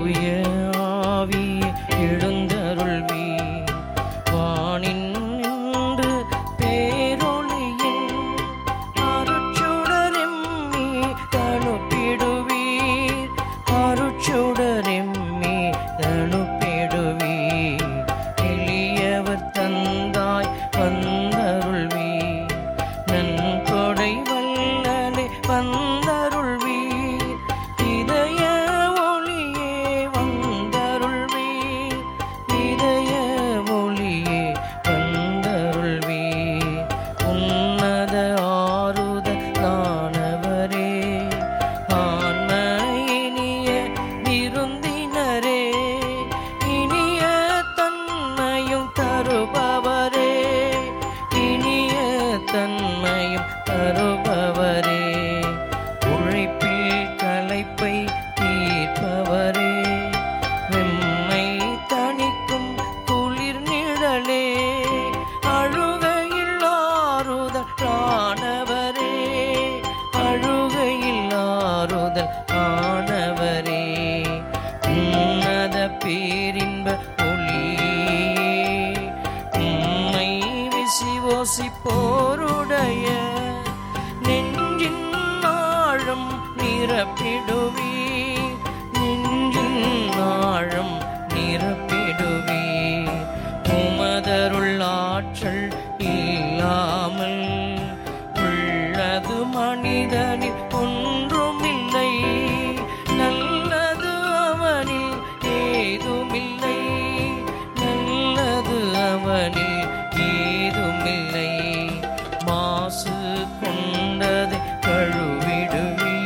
தூய ஆவியே எழுந்தருள்வி வானின் நின்று பேரொளியின் அருட்சுடரெம்மி தனுப்பிடுவீர் அருட்சுடரெம்மி தனுப்பிடுவீர் எளியவர் தந்தாய் வந்தருள்வீர் நன்கொடை வல்லலே வந்தருள்வீர் இதய ஒளியே வந்தருள்வீர் இதய ஒளியே வந்தருள்வீர் உன்னத ஆறுத தானவரே ஆன்ம இனிய விருந்தினரே இனிய தன்மையும் தருபவரே இனிய தன்மையும் தருபவரே உழைப்பில் களைப்பை தீர்ப்பவரே வெம்மை தணிக்கும் குளிர் நிழலே அழுகையில் ஆறுதல் ஆனவரே அழுகையில் ஆறுதல் ஆனவரே உன்னத பேரின்ப ஒளியே உம்மை விசிவோசிப்போருடைய நெஞ்சின் ஆழம் நிரப்பிடுவி நெஞ்சின் ஆழம் நிரப்பிடுவி உமதருள் ஆற்றல் இல்லாமல் உள்ளது மனிதனில் ஒன்றுமில்லை நல்லது அவனில் ஏதுமில்லை நல்லது அவனில் ஏதுமில்லை மாசு கொண்டதை கழுவிடுவி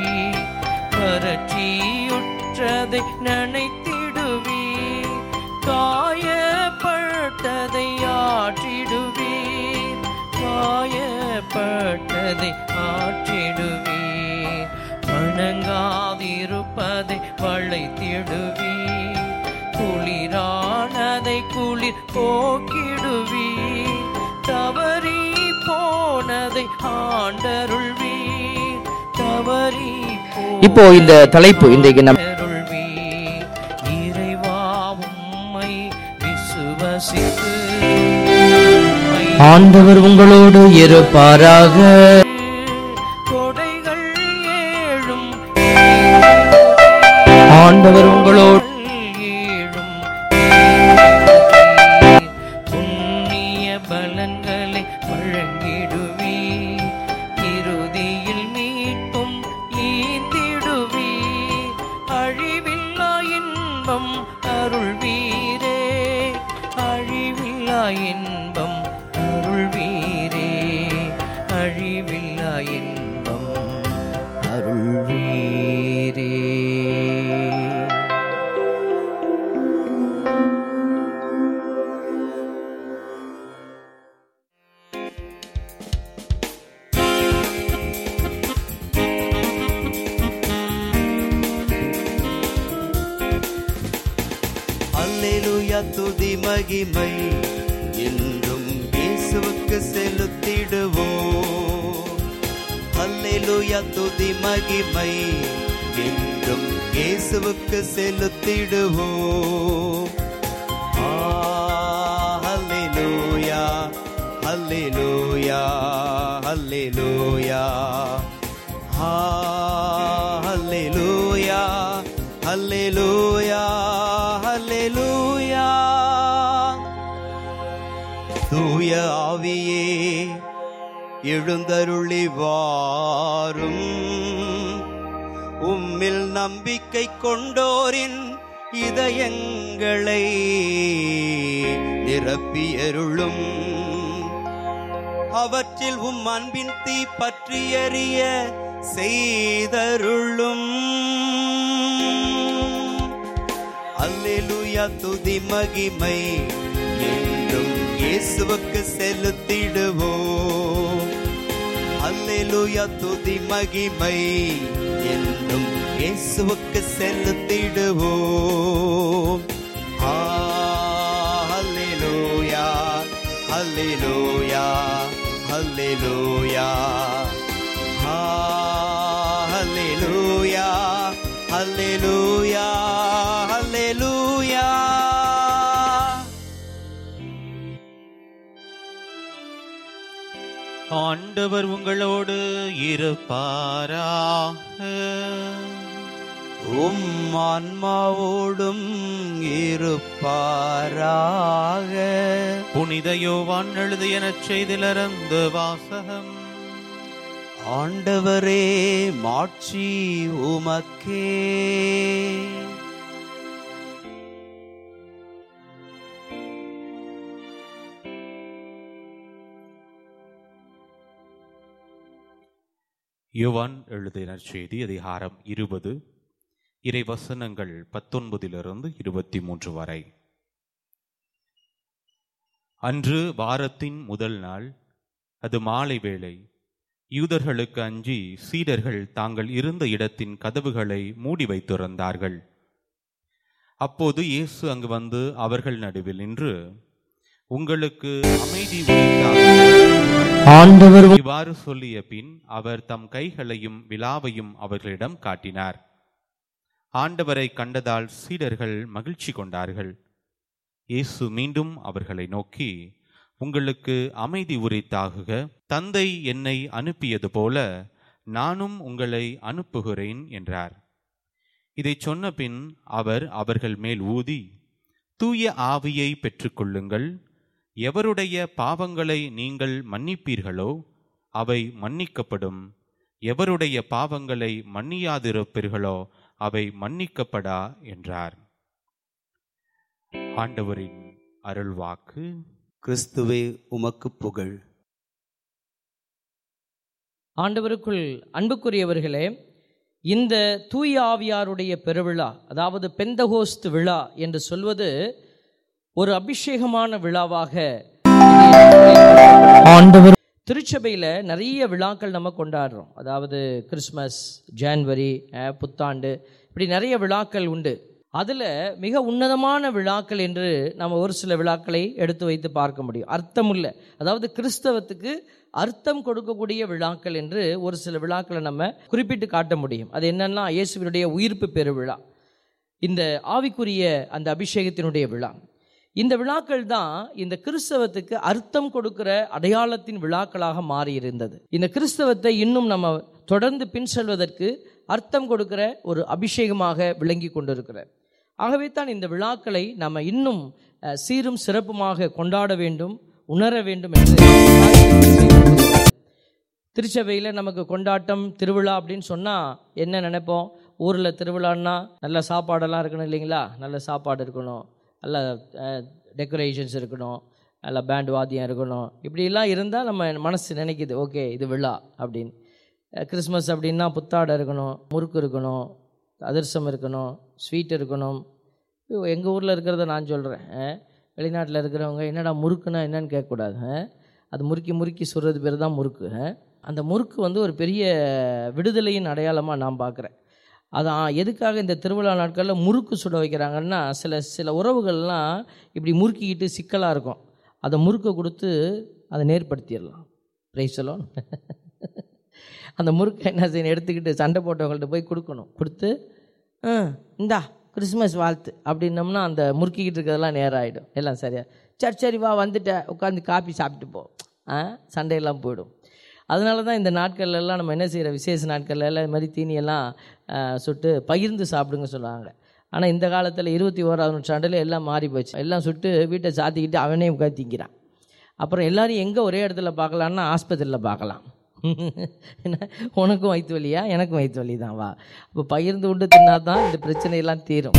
வறட்சியுற்றதை நனைத்திடுவி காயப்பட்டதை ஆற்றிடுவி காயப்பட்டதை ஆற்றிடுவி வணங்காதிருப்பதை வளைத்திடுவி குளிரானதை குளிர் போக்கிடுவி தவறி போனதை ஆண்டருள்வி தவறி இப்போ இந்த தலைப்பு இன்றைக்கு நம் அருள்வி இறைவா உம்மை விசுவசித்து உம்மை ஆண்டவர் உங்களோடு இருப்பாராக கொடைகள் ஏழும் ஆண்டவர் உங்களோடு ஏழும் புண்ணிய பலன்களை வழங்கிடுவி இறுதியில் மீட்பும் ஈந்திடுவி அழிவில்லா இன்பம் அருள்வீரே அழிவில்லா இன்பம் அருள்வீரே அழிவில்லா இன்பம் அருள்வீரே அல்லேலூயா துதி மகிமை என்றும் இயேசுவுக்கு செலுத்திடுவோம் அல்லேலூயா துதி மகிமை என்றும் இயேசுவுக்கு செலுத்திடுவோம் ஆ, அல்லேலூயா அல்லேலூயா அல்லேலூயா ஆ, அல்லேலூயா அல்லேலூயா அல்லேலூயா தூய ஆவியே எழுந்தருளி வாரும் உம்மில் நம்பிக்கை கொண்டோரின் இதயங்களை நிரப்பியருளும் அவற்றில் உம் அன்பின் தீ பற்றி எறிய செய்தருளும் அல்லேலூயா துதி மகிமை என்றும் இயேசுவுக்கு செலுத்திடுவோம் அல்லேலூயா துதி மகிமை என்றும் இயேசுவுக்கு செலுத்திடுவோம் ஆ, அல்லேலூயா அல்லேலூயா அல்லேலூயா ஆ, அல்லேலூயா அல்லேலூயா ஆண்டவர் உங்களோடு இருப்பாராக உம் ஆன்மாவோடும் இருப்பாராக புனித யோவான் எழுதிய நற்செய்திலிருந்து வாசகம் ஆண்டவரே மாட்சி உமக்கே யோவான் எழுதிய நற்செய்தி அதிகாரம் இருபது இறை வசனங்கள் பத்தொன்பதிலிருந்து இருபத்தி மூன்று வரை அன்று வாரத்தின் முதல் நாள் அது மாலை வேளை யூதர்களுக்கு அஞ்சி சீடர்கள் தாங்கள் இருந்த இடத்தின் கதவுகளை மூடி வைத்திருந்தார்கள் அப்போது இயேசு அங்கு வந்து அவர்கள் நடுவில் நின்று உங்களுக்கு அமைதி உரித்தாக ஆண்டவர் உம்- இவ்வாறு சொல்லிய பின் அவர் தம் கைகளையும் விலாவையும் அவர்களிடம் காட்டினார் ஆண்டவரை கண்டதால் சீடர்கள் மகிழ்ச்சி கொண்டார்கள் இயேசு மீண்டும் அவர்களை நோக்கி உங்களுக்கு அமைதி உரித்தாகுக தந்தை என்னை அனுப்பியது போல நானும் உங்களை அனுப்புகிறேன் என்றார் இதைச் சொன்ன பின் அவர் அவர்கள் மேல் ஊதி தூய ஆவியை பெற்றுக்கொள்ளுங்கள் எவருடைய பாவங்களை நீங்கள் மன்னிப்பீர்களோ அவை மன்னிக்கப்படும் எவருடைய பாவங்களை மன்னியாதிருப்பீர்களோ அவை மன்னிக்கப்படா என்றார் ஆண்டவரின் அருள்வாக்கு கிறிஸ்துவே உமக்கு புகழ் ஆண்டவருக்குள் அன்புக்குரியவர்களே இந்த தூய ஆவியாருடைய பெருவிழா அதாவது பெந்தகோஸ்து விழா என்று சொல்வது ஒரு அபிஷேகமான விழாவாக ஆண்டவர் திருச்சபையில் நிறைய விழாக்கள் நம்ம கொண்டாடுறோம் அதாவது கிறிஸ்மஸ் ஜான்வரி அஹ், புத்தாண்டு இப்படி நிறைய விழாக்கள் உண்டு அதில் மிக உன்னதமான விழாக்கள் என்று நம்ம ஒரு சில விழாக்களை எடுத்து வைத்து பார்க்க முடியும் அர்த்தமுள்ள அதாவது கிறிஸ்தவத்துக்கு அர்த்தம் கொடுக்கக்கூடிய விழாக்கள் என்று ஒரு சில விழாக்களை நம்ம குறிப்பிட்டு காட்ட முடியும் அது என்னன்னா இயேசுவினுடைய உயிர்ப்பு பெருவிழா இந்த ஆவிக்குரிய அந்த அபிஷேகத்தினுடைய விழா இந்த விழாக்கள் தான் இந்த கிறிஸ்தவத்துக்கு அர்த்தம் கொடுக்கிற அடையாளத்தின் விழாக்களாக மாறி இருந்தது இந்த கிறிஸ்தவத்தை இன்னும் நம்ம தொடர்ந்து பின் செல்வதற்கு அர்த்தம் கொடுக்கிற ஒரு அபிஷேகமாக விளங்கி கொண்டிருக்கிறார் ஆகவே தான் இந்த விழாக்களை நம்ம இன்னும் அஹ், சீரும் சிறப்புமாக கொண்டாட வேண்டும் உணர வேண்டும் என்று திருச்சபையில் நமக்கு கொண்டாட்டம் திருவிழா அப்படின்னு சொன்னால் என்ன நினைப்போம் ஊரில் திருவிழான்னா நல்ல சாப்பாடெல்லாம் இருக்கணும் இல்லைங்களா நல்ல சாப்பாடு இருக்கணும் நல்ல டெக்கரேஷன்ஸ் இருக்கணும் நல்ல பேண்ட் வாத்தியம் இருக்கணும் இப்படிலாம் இருந்தால் நம்ம மனசு நினைக்குது ஓகே இது விழா அப்படின்னு அஹ் கிறிஸ்மஸ் அப்படின்னா புத்தாடை இருக்கணும் முறுக்கு இருக்கணும் அதிரசம் இருக்கணும் ஸ்வீட் இருக்கணும் எங்கள் ஊரில் இருக்கிறத நான் சொல்கிறேன் வெளிநாட்டில் இருக்கிறவங்க என்னடா முறுக்குன்னா என்னன்னு கேட்கக்கூடாது அஹ். அது முறுக்கி முறுக்கி சுடுறது பேர் தான் முறுக்கு அஹ். அந்த முறுக்கு வந்து ஒரு பெரிய விடுதலையின் அடையாளமாக நான் பார்க்குறேன் அதான் எதுக்காக இந்த திருவிழா நாட்களில் முறுக்கு சுட வைக்கிறாங்கன்னா சில சில உறவுகள்லாம் இப்படி முறுக்கிக்கிட்டு சிக்கலாக இருக்கும் அதை முறுக்கை கொடுத்து அதை நேர்படுத்திடலாம் பிரைசலோன் அந்த முறுக்கை என்ன செய்யணும் எடுத்துக்கிட்டு சண்டை போட்டவங்கள்ட்ட போய் கொடுக்கணும் கொடுத்து ஆ இந்தா கிறிஸ்மஸ் வாழ்த்து அப்படின்னோம்னா அந்த முறுக்கிக்கிட்டு இருக்கிறதெல்லாம் நேரம் ஆகிடும் எல்லாம் சரியா சரி சரி வா வந்துட்டேன் உட்காந்து காப்பி சாப்பிட்டு போ ஆ சண்டையெல்லாம் போயிடும் அதனால தான் இந்த நாட்கள்ல எல்லாம் நம்ம என்ன செய்கிற விசேஷ நாட்கள்ல எல்லாம் இது மாதிரி தீனியெல்லாம் ஆ, சுட்டு பகிர்ந்து சாப்பிடுங்க சொல்லுவாங்க ஆனால் இந்த காலத்தில் இருபத்தி ஓராவது நூற்றாண்டில் எல்லாம் மாறி போச்சு எல்லாம் சுட்டு வீட்டை சாத்திக்கிட்டு அவனே உட்காந்து திங்கிறான் அப்புறம் எல்லாரும் எங்கே ஒரே இடத்துல பார்க்கலான்னா ஆஸ்பத்திரியில் பார்க்கலாம் என்ன உனக்கும் வயிற்று வலியா எனக்கும் வயிற்று வலி தான் வா அப்போ பகிர்ந்து உண்டு தின்னா தான் இந்த பிரச்சனையெல்லாம் தீரும்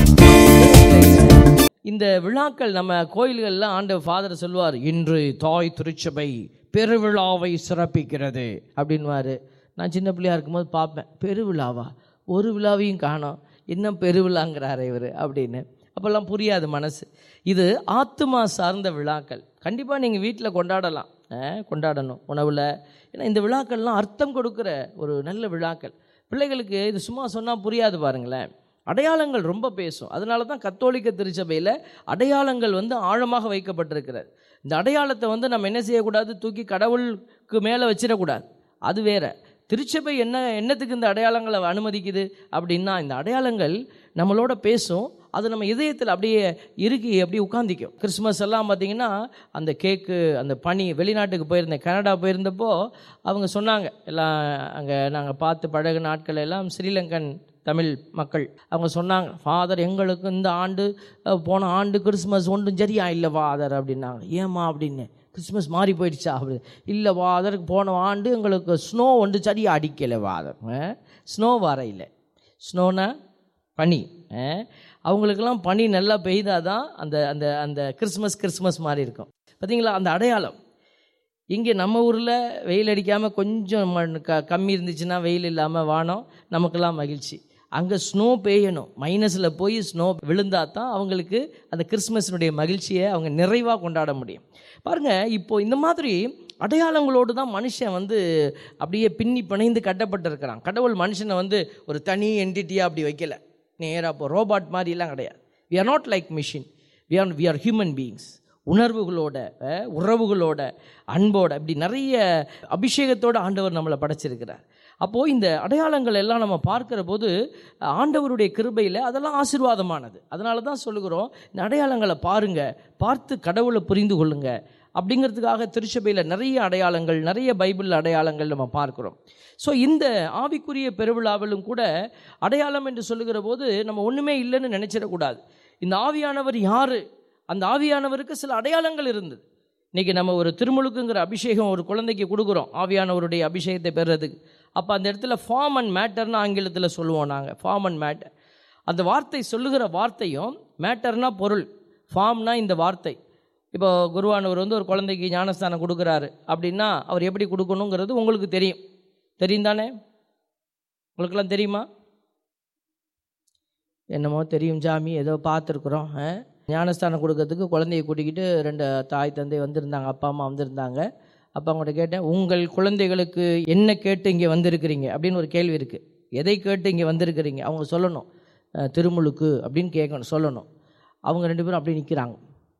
இந்த விழாக்கள் நம்ம கோயில்களில் ஆண்ட ஃபாதர் சொல்லுவார் இன்று தாய் திருச்சபை பெருவிழாவை சிறப்பிக்கிறது அப்படின்வாரு நான் சின்ன பிள்ளையா இருக்கும்போது பார்ப்பேன் பெருவிழாவா ஒரு விழாவையும் காணோம் இன்னும் பெருவிழாங்கிறாரு இவர் அப்படின்னு அப்போல்லாம் புரியாது மனசு இது ஆத்துமா சார்ந்த விழாக்கள் கண்டிப்பாக நீங்கள் வீட்டில் கொண்டாடலாம் அஹ், கொண்டாடணும் உணவில் ஏன்னா இந்த விழாக்கள்லாம் அர்த்தம் கொடுக்குற ஒரு நல்ல விழாக்கள் பிள்ளைகளுக்கு இது சும்மா சொன்னால் புரியாது பாருங்களேன் அடையாளங்கள் ரொம்ப பேசும் அதனால தான் கத்தோலிக்க திருச்சபையில் அடையாளங்கள் வந்து ஆழமாக வைக்கப்பட்டிருக்கிறது இந்த அடையாளத்தை வந்து நம்ம என்ன செய்யக்கூடாது தூக்கி கடவுளுக்கு மேலே வச்சிடக்கூடாது அது வேற திருச்சபை என்ன என்னத்துக்கு இந்த அடையாளங்களை அனுமதிக்குது அப்படின்னா இந்த அடையாளங்கள் நம்மளோட பேசும் அது நம்ம இதயத்தில் அப்படியே இறுக்கி அப்படியே உட்காந்திக்கும் கிறிஸ்மஸ் எல்லாம் பார்த்தீங்கன்னா அந்த கேக்கு அந்த பனி வெளிநாட்டுக்கு போயிருந்தேன் கனடா போயிருந்தப்போ அவங்க சொன்னாங்க எல்லாம் அங்கே நாங்கள் பார்த்து பழகு நாட்கள் எல்லாம் ஸ்ரீலங்கன் தமிழ் மக்கள் அவங்க சொன்னாங்க ஃபாதர் எங்களுக்கு இந்த ஆண்டு அஹ், போன ஆண்டு கிறிஸ்மஸ் ஒன்றும் சரியா இல்லை ஃபாதர் அப்படின்னாங்க ஏம்மா அப்படின்னு கிறிஸ்மஸ் மாறி போயிடுச்சா அப்படி இல்லை ஃபாதர் போன ஆண்டு எங்களுக்கு ஸ்னோ ஒன்று சரியா அடிக்கலை ஃபாதர் ஸ்னோ வர இல்லை ஸ்னோனா பனி அஹ், அவங்களுக்கெல்லாம் பனி நல்லா பெய்தாதான் அந்த அந்த அந்த கிறிஸ்மஸ் கிறிஸ்மஸ் மாதிரி இருக்கும் பார்த்தீங்களா அந்த அடையாளம் இங்கே நம்ம ஊரில் வெயில் அடிக்காமல் கொஞ்சம் மண் க கம்மி இருந்துச்சுன்னா வெயில் இல்லாமல் வானம் நமக்கெல்லாம் மகிழ்ச்சி அங்கே ஸ்னோ பெய்யணும் மைனஸில் போய் ஸ்னோ விழுந்தா தான் அவங்களுக்கு அந்த கிறிஸ்மஸினுடைய மகிழ்ச்சியை அவங்க நிறைவாக கொண்டாட முடியும் பாருங்கள் இப்போ இந்த மாதிரி அடையாளங்களோடு தான் மனுஷன் வந்து அப்படியே பின்னி பிணைந்து கட்டப்பட்டிருக்கிறான் கடவுள் மனுஷனை வந்து ஒரு தனி என்டிட்டியாக அப்படி வைக்கல நேராக இப்போ ரோபாட் மாதிரிலாம் கிடையாது we are not like machine we are we are human beings உணர்வுகளோட அஹ், உறவுகளோட அன்போட இப்படி நிறைய அபிஷேகத்தோட ஆண்டவர் நம்மளை படைச்சிருக்கிறார் அப்போது இந்த அடையாளங்கள் எல்லாம் நம்ம பார்க்கிற போது ஆண்டவருடைய கிருபையில் அதெல்லாம் ஆசீர்வாதமானது அதனால தான் சொல்லுகிறோம் இந்த அடையாளங்களை பாருங்க பார்த்து கடவுளை புரிந்து கொள்ளுங்க அப்படிங்கிறதுக்காக திருச்சபையில் நிறைய அடையாளங்கள் நிறைய பைபிள் அடையாளங்கள் நம்ம பார்க்கிறோம் ஸோ இந்த ஆவிக்குரிய பெருவிழாவிலும் கூட அடையாளம் என்று சொல்லுகிற போது நம்ம ஒன்றுமே இல்லைன்னு நினைச்சிடக்கூடாது இந்த ஆவியானவர் யார் அந்த ஆவியானவருக்கு சில அடையாளங்கள் இருந்தது இன்றைக்கி நம்ம ஒரு திருமுழுக்குங்கிற அபிஷேகம் ஒரு குழந்தைக்கு கொடுக்குறோம் ஆவியானவருடைய அபிஷேகத்தை பெறுறதுக்கு அப்போ அந்த இடத்துல ஃபார்ம் அண்ட் மேட்டர்னு ஆங்கிலத்தில் சொல்லுவோம் நாங்கள் ஃபார்ம் அண்ட் மேட்டர் அந்த வார்த்தை சொல்லுகிற வார்த்தையும் மேட்டர்னா பொருள் ஃபார்ம்னா இந்த வார்த்தை இப்போ குருவானவர் வந்து ஒரு குழந்தைக்கு ஞானஸ்தானம் கொடுக்குறாரு அப்படின்னா அவர் எப்படி கொடுக்கணுங்கிறது உங்களுக்கு தெரியும் தெரியும் தானே உங்களுக்கெல்லாம் தெரியுமா என்னமோ தெரியும் ஜாமி ஏதோ பார்த்துருக்குறோம் ஞானஸ்தானம் கொடுக்கறதுக்கு குழந்தைய கூட்டிக்கிட்டு ரெண்டு தாய் தந்தை வந்திருந்தாங்க அப்பா அம்மா வந்திருந்தாங்க அப்போ அவங்கள்ட்ட கேட்டேன் உங்கள் குழந்தைகளுக்கு என்ன கேட்டு இங்கே வந்திருக்கிறீங்க அப்படின்னு ஒரு கேள்வி இருக்குது எதை கேட்டு இங்கே வந்திருக்கிறீங்க அவங்க சொல்லணும் அஹ், திருமுழுக்கு அப்படின்னு கேட்கணும் சொல்லணும் அவங்க ரெண்டு பேரும் அப்படி நிற்கிறாங்க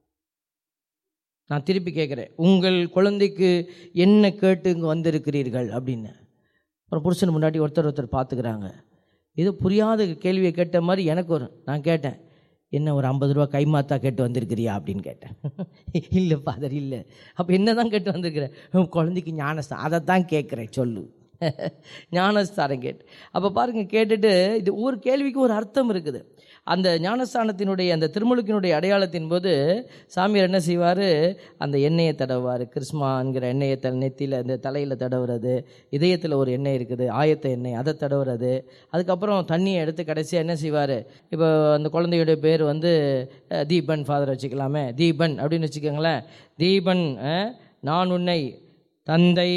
நான் திருப்பி கேட்குறேன் உங்கள் குழந்தைக்கு என்ன கேட்டு இங்கே வந்திருக்கிறீர்கள் அப்படின்னு அப்புறம் புருஷன் முன்னாடி ஒருத்தர் ஒருத்தர் பார்த்துக்கிறாங்க இது புரியாத கேள்வியை கேட்ட மாதிரி எனக்கு வரும் நான் கேட்டேன் என்ன ஒரு ஐம்பது ரூபா கைமாத்தா கேட்டு வந்திருக்கிறியா அப்படின்னு கேட்டேன் இல்லை ஃபாதர் இல்லை அப்போ என்ன தான் கேட்டு வந்திருக்கிறேன் உன் குழந்தைக்கு ஞானஸ்தான் அதை தான் கேட்குறேன் சொல்லு ஞானஸ்தானம் கேட்டு அப்போ பாருங்க கேட்டுட்டு இது ஒரு கேள்விக்கு ஒரு அர்த்தம் இருக்குது அந்த ஞானஸ்தானத்தினுடைய அந்த திருமுழுக்கினுடைய அடையாளத்தின் போது சாமியார் என்ன செய்வார் அந்த எண்ணெயை தடவுவார் கிறிஸ்மாங்கிற எண்ணெயை த நெத்தியில் அந்த தலையில் தடவுறது இதயத்தில் ஒரு எண்ணெய் இருக்குது ஆயத்த எண்ணெய் அதை தடவுறது அதுக்கப்புறம் தண்ணியை எடுத்து கடைசியாக என்ன செய்வார் இப்போ அந்த குழந்தையுடைய பேர் வந்து அஹ், தீபன் ஃபாதர் வச்சுக்கலாமே தீபன் அப்படின்னு வச்சுக்கோங்களேன் தீபன் அஹ், நான் உன்னை தந்தை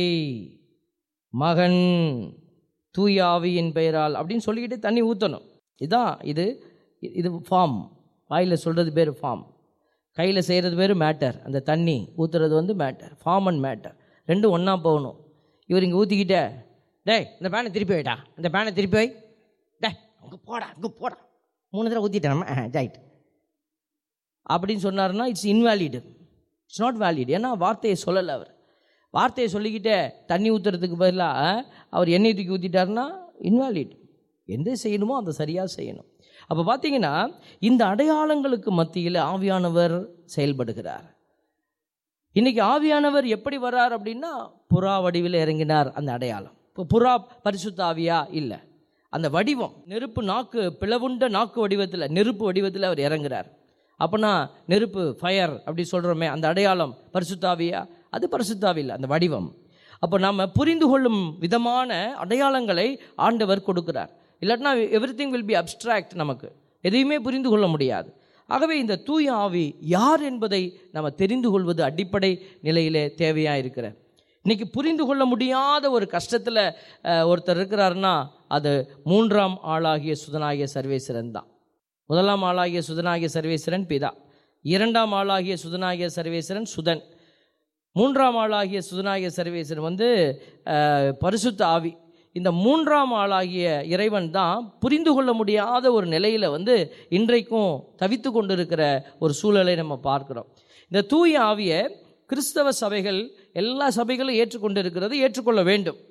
மகன் தூய ஆவியின் பெயரால் அப்படின்னு சொல்லிக்கிட்டு தண்ணி ஊற்றணும் இதான் இது இது ஃபார்ம் வாயில் சொல்கிறது பேர் ஃபார்ம் கையில் செய்கிறது பேர் மேட்டர் அந்த தண்ணி ஊற்றுறது வந்து மேட்டர் ஃபார்ம் அண்ட் மேட்டர் ரெண்டும் ஒன்றா போகணும் இவர் இங்கே ஊற்றிக்கிட்டே டேய் இந்த பேனை திருப்பி வைடா இந்த பேனை திருப்பி வை டேய் அங்கே போடா அங்கே போடா மூணு தடவை ஊற்றிட்டேன் நம்ம ஜாயிட் அப்படின்னு சொன்னாருன்னா it's invalid it's not valid ஏன்னா வார்த்தையை சொல்லலை அவர் வார்த்தையை சொல்லிக்கிட்டே தண்ணி ஊற்றுறதுக்கு பதிலாக அவர் எண்ணெய் தூக்கி ஊற்றிட்டாருன்னா இன்வாலிட் எந்த செய்யணுமோ அதை சரியாக செய்யணும் அப்போ பார்த்தீங்கன்னா இந்த அடையாளங்களுக்கு மத்தியில் ஆவியானவர் செயல்படுகிறார் இன்னைக்கு ஆவியானவர் எப்படி வர்றார் அப்படின்னா புறா வடிவில் இறங்கினார் அந்த அடையாளம் இப்போ புறா பரிசுத்த ஆவியா இல்லை அந்த வடிவம் நெருப்பு நாக்கு பிளவுண்ட நாக்கு வடிவத்தில் நெருப்பு வடிவத்தில் அவர் இறங்குறார் அப்போனா நெருப்பு ஃபயர் அப்படி சொல்கிறோமே அந்த அடையாளம் பரிசுத்தாவியா அது பரிசுத்தாவி இல்லை அந்த வடிவம் அப்போ நாம் புரிந்து கொள்ளும் விதமான அடையாளங்களை ஆண்டவர் கொடுக்கிறார் இல்லாட்டினா everything will be abstract நமக்கு எதையுமே புரிந்து கொள்ள முடியாது ஆகவே இந்த தூய ஆவி யார் என்பதை நம்ம தெரிந்து கொள்வது அடிப்படை நிலையிலே தேவையாக இருக்கிற இன்னைக்கு புரிந்து கொள்ள முடியாத ஒரு கஷ்டத்தில் ஒருத்தர் இருக்கிறாருன்னா அது மூன்றாம் ஆளாகிய சுதனாகிய சர்வேஸ்வரன் தான் முதலாம் ஆளாகிய சுதனாகிய சர்வேஸ்வரன் பிதா இரண்டாம் ஆளாகிய சுதனாகிய சர்வேஸ்வரன் சுதன் மூன்றாம் ஆளாகிய சுதனாகிய சர்வேஸ்வரன் வந்து அஹ், பரிசுத்த ஆவி இந்த மூன்றாம் ஆளாகிய இறைவன் தான் புரிந்து கொள்ள முடியாத ஒரு நிலையில் வந்து இன்றைக்கும் தவித்து கொண்டிருக்கிற ஒரு சூழலை நம்ம பார்க்கிறோம் இந்த தூய ஆவியை கிறிஸ்தவ சபைகள் எல்லா சபைகளும் ஏற்றுக்கொண்டு இருக்கிறது ஏற்றுக்கொள்ள வேண்டும்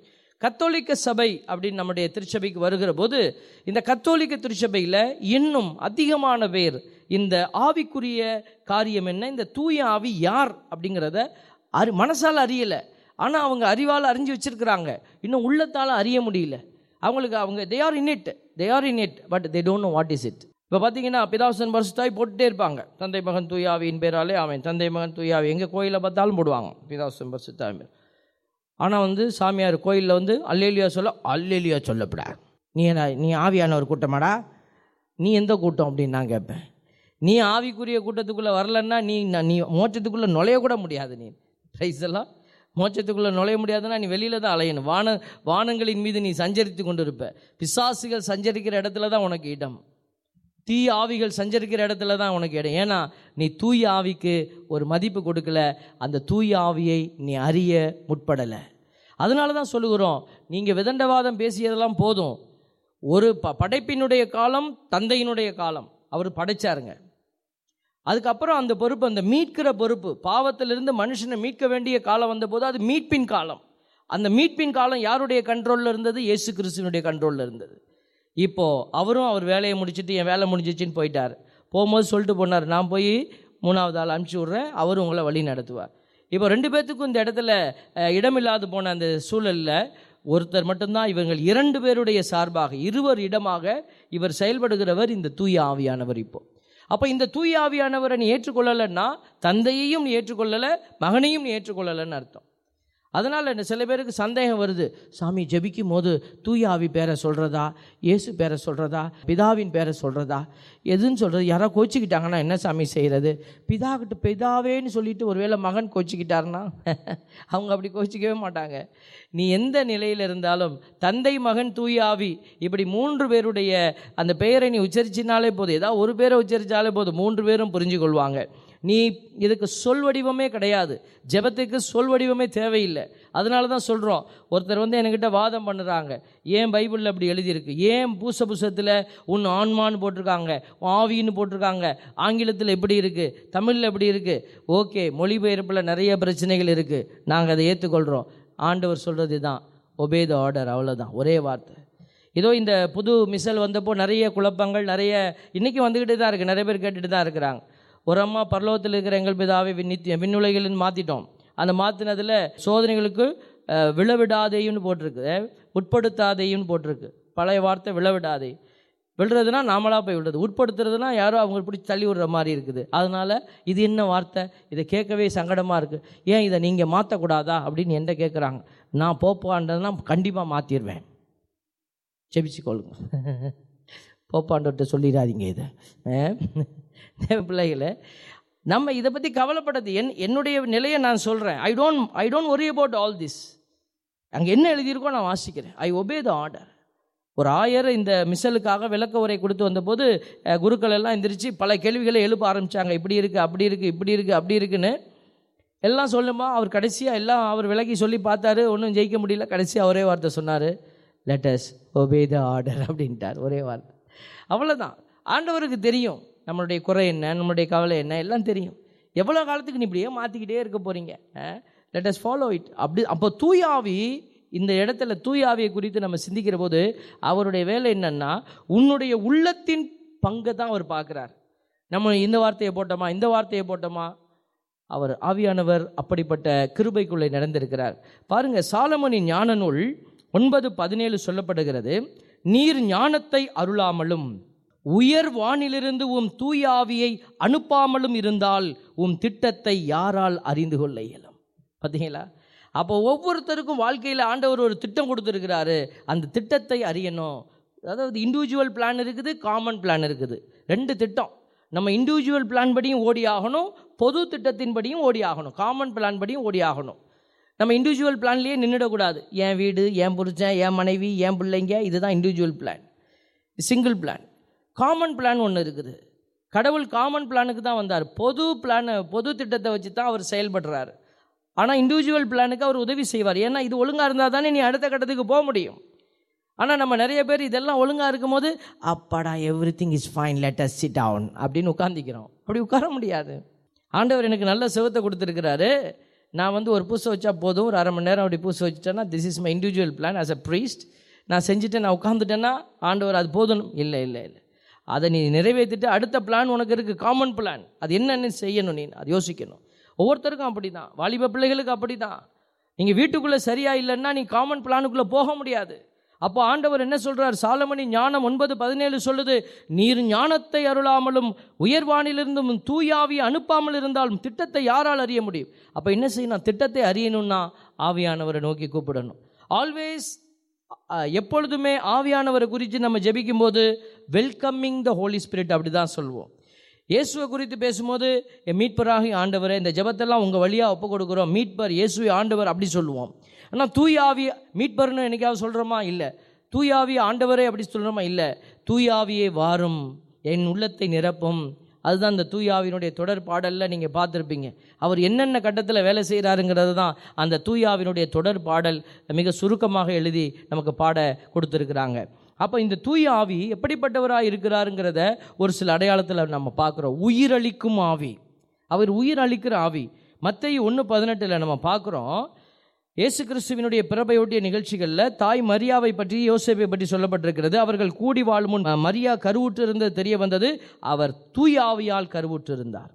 கத்தோலிக்க சபை அப்படின்னு நம்முடைய திருச்சபைக்கு வருகிற போது இந்த கத்தோலிக்க திருச்சபையில் இன்னும் அதிகமான பேர் இந்த ஆவிக்குரிய காரியம் என்ன இந்த தூய ஆவி யார் அப்படிங்கிறத அறி மனசால் அறியலை ஆனால் அவங்க அறிவால் அறிஞ்சு வச்சிருக்கிறாங்க இன்னும் உள்ளத்தால் அறிய முடியல அவங்களுக்கு அவங்க they are in it they are in it but they don't know what is it இப்போ பார்த்தீங்கன்னா பிதாசன் பரிசுத்தாய் போட்டுட்டே இருப்பாங்க தந்தை மகன் தூயாவியின் பேராலே அவன் தந்தை மகன் தூயாவி எங்கே கோயிலில் பார்த்தாலும் போடுவாங்க பிதாசன் பரிசுத்தாய் பேர் ஆனால் வந்து சாமியார் கோயிலில் வந்து அல்லேலியா சொல்ல அல்லேலியா சொல்லப்படாது நீ என்ன நீ ஆவியான ஒரு கூட்டமாடா நீ எந்த கூட்டம் அப்படின்னு நான் கேட்பேன் நீ ஆவிக்குரிய கூட்டத்துக்குள்ளே வரலன்னா நீ நீ மோட்சத்துக்குள்ளே நுழைய கூட முடியாது நீ ரைஸ் எல்லாம் மோட்சத்துக்குள்ளே நுழைய முடியாதுன்னா நீ வெளியில் தான் அலையணும் வான வானங்களின் மீது நீ சஞ்சரித்து கொண்டு இருப்ப பிசாசுகள் சஞ்சரிக்கிற இடத்துல தான் உனக்கு இடம் தீய ஆவிகள் சஞ்சரிக்கிற இடத்துல தான் உனக்கு இடம் ஏன்னா நீ தூய ஆவிக்கு ஒரு மதிப்பு கொடுக்கல அந்த தூய ஆவியை நீ அறிய முற்படலை அதனால தான் சொல்லுகிறோம் நீங்கள் விதண்டவாதம் பேசியதெல்லாம் போதும் ஒரு ப படைப்பினுடைய காலம் தந்தையினுடைய காலம் அவர் படைச்சாருங்க அதுக்கப்புறம் அந்த பொறுப்பு அந்த மீட்கிற பொறுப்பு பாவத்திலிருந்து மனுஷனை மீட்க வேண்டிய காலம் வந்தபோது அது மீட்பின் காலம் அந்த மீட்பின் காலம் யாருடைய கண்ட்ரோலில் இருந்தது இயேசு கிறிஸ்துவனுடைய கண்ட்ரோலில் இருந்தது இப்போ அவரும் அவர் வேலையை முடிச்சுட்டு என் வேலை முடிஞ்சிச்சின்னு போயிட்டார் போகும்போது சொல்லிட்டு போனார் நான் போய் மூணாவது ஆள் அனுப்பிச்சி விட்றேன் அவர் உங்களை வழி நடத்துவார் இப்போ ரெண்டு பேர்த்துக்கும் இந்த இடத்துல அஹ், இடமில்லாது போன அந்த சூழலில் ஒருத்தர் மட்டும்தான் இவங்கள் இரண்டு பேருடைய சார்பாக இருவர் இடமாக இவர் செயல்படுகிறவர் இந்த தூய ஆவியானவர் இப்போ அப்போ இந்த தூய ஆவியானவரை நீ ஏற்றுக்கொள்ளலைன்னா தந்தையையும் நீ ஏற்றுக்கொள்ளலை மகனையும் நீ ஏற்றுக்கொள்ளலைன்னு அர்த்தம் அதனால் என்ன சில பேருக்கு சந்தேகம் வருது சாமி ஜெபிக்கும் போது தூய ஆவி பேரை சொல்கிறதா இயேசு பேரை சொல்கிறதா பிதாவின் பேரை சொல்கிறதா எதுன்னு சொல்கிறது யாரோ கோச்சிக்கிட்டாங்கன்னா என்ன சாமி செய்கிறது பிதா கிட்ட பிதாவேன்னு சொல்லிட்டு ஒருவேளை மகன் கோச்சிக்கிட்டாருன்னா அவங்க அப்படி கோச்சிக்கவே மாட்டாங்க நீ எந்த நிலையில் இருந்தாலும் தந்தை மகன் தூய ஆவி இப்படி மூன்று பேருடைய அந்த பெயரை நீ உச்சரிச்சினாலே போதும் ஏதாவது ஒரு பேரை உச்சரித்தாலே போதும் மூன்று பேரும் புரிஞ்சு கொள்வாங்க நீ இதுக்கு சொல் வடிவமே கிடையாது ஜெபத்துக்கு சொல் வடிவமே தேவையில்லை அதனால தான் சொல்கிறோம் ஒருத்தர் வந்து என்கிட்ட வாதம் பண்ணுறாங்க ஏன் பைபிளில் அப்படி எழுதியிருக்கு ஏன் பூச புஸ்தகத்தில் உன் ஆன்மான்னு போட்டிருக்காங்க உன் ஆவின்னு போட்டிருக்காங்க ஆங்கிலத்தில் எப்படி இருக்குது தமிழில் எப்படி இருக்குது ஓகே மொழிபெயர்ப்பில் நிறைய பிரச்சனைகள் இருக்குது நாங்கள் அதை ஏற்றுக்கொள்கிறோம் ஆண்டவர் சொல்கிறது தான் ஒபே த ஆர்டர் அவ்வளோதான் ஒரே வார்த்தை ஏதோ இந்த புது மிசல் வந்தப்போ நிறைய குழப்பங்கள் நிறைய இன்றைக்கி வந்துக்கிட்டு தான் இருக்குது நிறைய பேர் கேட்டுட்டு தான் இருக்கிறாங்க ஒரு அம்மா பரலோகத்தில் இருக்கிற எங்கள் பிதாவை விண் நித்திய விண்ணுலகில்னு மாற்றிட்டோம் அந்த மாற்றினதில் சோதனைகளுக்கு அஹ், விழவிடாதேயும்னு போட்டிருக்கு அஹ், உட்படுத்தாதேயும்னு போட்டிருக்கு பழைய வார்த்தை விழவிடாதே விழுறதுனா நாமளாக போய் விழுறது உட்படுத்துறதுனா யாரோ அவங்க பிடிச்சி தள்ளி விடுற மாதிரி இருக்குது அதனால் இது என்ன வார்த்தை இதை கேட்கவே சங்கடமாக இருக்குது ஏன் இதை நீங்கள் மாற்றக்கூடாதா அப்படின்னு என்கிட்ட கேட்குறாங்க நான் போப்பான்றதுனா கண்டிப்பாக மாற்றிடுவேன் செபிச்சுக்கொள்ளுங்க போப்பாண்டவர்கிட்ட சொல்லிடாதீங்க இதை அஹ், தேவ பிள்ளைகளை நம்ம இதை பற்றி கவலைப்படாது என் என்னுடைய நிலையை நான் சொல்கிறேன் I don't I don't worry about all this அங்கே என்ன எழுதியிருக்கோ நான் வாசிக்கிறேன் ஐ ஒபே த ஆர்டர் ஒரு ஆயர் இந்த மிசலுக்காக விளக்க உரை கொடுத்து வந்தபோது அஹ், குருக்கள் எல்லாம் எந்திரிச்சு பல கேள்விகளை எழுப்ப ஆரம்பித்தாங்க இப்படி இருக்குது அப்படி இருக்குது இப்படி இருக்குது அப்படி இருக்குன்னு எல்லாம் சொல்லுமா அவர் கடைசியாக எல்லாம் அவர் விலகி சொல்லி பார்த்தாரு ஒன்றும் ஜெயிக்க முடியல கடைசியாக ஒரே வார்த்தை சொன்னார் லெட்டஸ் ஒபே த ஆர்டர் அப்படின்ட்டார் ஒரே வார்த்தை அவ்வளோதான் ஆண்டவருக்கு தெரியும் நம்மளுடைய குறை என்ன நம்மளுடைய கவலை என்ன எல்லாம் தெரியும் எவ்வளோ காலத்துக்கு நீ இப்படியே மாற்றிக்கிட்டே இருக்க போகிறீங்க லெட்டஸ் ஃபாலோ இட் அப்படி அப்போ தூயாவி இந்த இடத்துல தூயாவியை குறித்து நம்ம சிந்திக்கிற போது அவருடைய வேலை என்னன்னா உன்னுடைய உள்ளத்தின் பங்கை தான் அவர் பார்க்குறார் நம்ம இந்த வார்த்தையை போட்டோமா இந்த வார்த்தையை போட்டோமா அவர் ஆவியானவர் அப்படிப்பட்ட கிருபைக்குள்ளே நடந்திருக்கிறார் பாருங்க சாலமனின் ஞான நூல் ஒன்பது பதினேழு சொல்லப்படுகிறது நீர் ஞானத்தை அருளாமலும் உயர் வானிலிருந்து உம் தூய ஆவியை அனுப்பாமலும் இருந்தால் உம் திட்டத்தை யாரால் அறிந்து கொள்ள இயலும் பார்த்தீங்களா அப்போ ஒவ்வொருத்தருக்கும் வாழ்க்கையில் ஆண்டவர் ஒரு திட்டம் கொடுத்துருக்கிறாரு அந்த திட்டத்தை அறியணும் அதாவது இண்டிவிஜுவல் பிளான் இருக்குது காமன் பிளான் இருக்குது ரெண்டு திட்டம் நம்ம இண்டிவிஜுவல் பிளான் படியும் ஓடி ஆகணும் பொது திட்டத்தின்படியும் ஓடி ஆகணும் காமன் பிளான் படியும் ஓடி ஆகணும் நம்ம இண்டிவிஜுவல் பிளான்லேயே நின்றுடக்கூடாது என் வீடு என் புருஷன் என் மனைவி என் பிள்ளைங்க இதுதான் individual plan single plan common plan ஒன்று இருக்குது கடவுள் காமன் பிளானுக்கு தான் வந்தார் பொது பிளானை பொது திட்டத்தை வச்சு தான் அவர் செயல்படுறாரு ஆனால் இண்டிவிஜுவல் பிளானுக்கு அவர் உதவி செய்வார் ஏன்னா இது ஒழுங்காக இருந்தால் தானே நீ அடுத்த கட்டத்துக்கு போக முடியும் ஆனால் நம்ம நிறைய பேர் இதெல்லாம் ஒழுங்காக இருக்கும்போது அப்பாடா everything is fine let us sit down அப்படின்னு உட்காந்துக்கிறோம் அப்படி உட்கார முடியாது ஆண்டவர் எனக்கு நல்ல செவத்தை கொடுத்துருக்கிறாரு நான் வந்து ஒரு பூசை வச்சா போதும் ஒரு அரை மணி நேரம் அப்படி பூசை வச்சுட்டேன்னா this is my individual plan as a priest நான் செஞ்சுட்டு நான் உட்காந்துட்டேன்னா ஆண்டவர் அது போதும் இல்லை இல்லை இல்லை அதை நீ நிறைவேற்றிட்டு அடுத்த பிளான் உனக்கு இருக்குது காமன் பிளான் அது என்னன்னு செய்யணும் நீ அது யோசிக்கணும் ஒவ்வொருத்தருக்கும் அப்படி தான் வாலிப பிள்ளைகளுக்கு அப்படி தான் நீங்கள் வீட்டுக்குள்ளே சரியா இல்லைன்னா நீ காமன் பிளானுக்குள்ளே போக முடியாது அப்போ ஆண்டவர் என்ன சொல்றார் சாலமணி ஞானம் ஒன்பது பதினேழு சொல்லுது நீர் ஞானத்தை அருளாமலும் உயர்வானிலிருந்தும் தூயாவி அனுப்பாமல் இருந்தாலும் திட்டத்தை யாரால் அறிய முடியும் அப்போ என்ன செய்யணும் திட்டத்தை அறியணும்னா ஆவியானவரை நோக்கி கூப்பிடணும் ஆல்வேஸ் எப்பொழுதுமே ஆவியானவரை குறித்து நம்ம ஜெபிக்கும்போது வெல்கம்மிங் த ஹோலி ஸ்பிரிட் அப்படி தான் சொல்லுவோம் இயேசுவை குறித்து பேசும்போது என் மீட்பராகி ஆண்டவரே இந்த ஜெபத்தெல்லாம் உங்கள் வழியாக ஒப்பு கொடுக்குறோம் மீட்பர் இயேசுவை ஆண்டவர் அப்படி சொல்லுவோம் ஆனால் தூயாவி மீட்பர்னு என்னைக்காவது சொல்கிறோமா இல்லை தூயாவி ஆண்டவரே அப்படி சொல்கிறோமா இல்லை தூயாவியே வாரும் என் உள்ளத்தை நிரப்பும் அதுதான் இந்த தூயாவினுடைய தொடர் பாடலில் நீங்கள் பார்த்துருப்பீங்க அவர் என்னென்ன கட்டத்தில் வேலை செய்கிறாருங்கிறது தான் அந்த தூயாவினுடைய தொடர் பாடல் மிக சுருக்கமாக எழுதி நமக்கு பாட கொடுத்துருக்குறாங்க அப்போ இந்த தூய ஆவி எப்படிப்பட்டவராக இருக்கிறாருங்கிறத ஒரு சில அடையாளத்தில் நம்ம பார்க்குறோம் உயிரளிக்கும் ஆவி அவர் உயிர் அளிக்கிற ஆவி மத்திய ஒன்று பதினெட்டில் நம்ம பார்க்குறோம் இயேசு கிறிஸ்துவினுடைய பிறப்பையொட்டிய நிகழ்ச்சிகளில் தாய் மரியாவை பற்றி யோசேப்பை பற்றி சொல்லப்பட்டிருக்கிறது அவர்கள் கூடி வாழும் முன் அஹ், மரியா கருவுற்று இருந்தது தெரிய வந்தது அவர் தூய ஆவியால் கருவுற்று இருந்தார்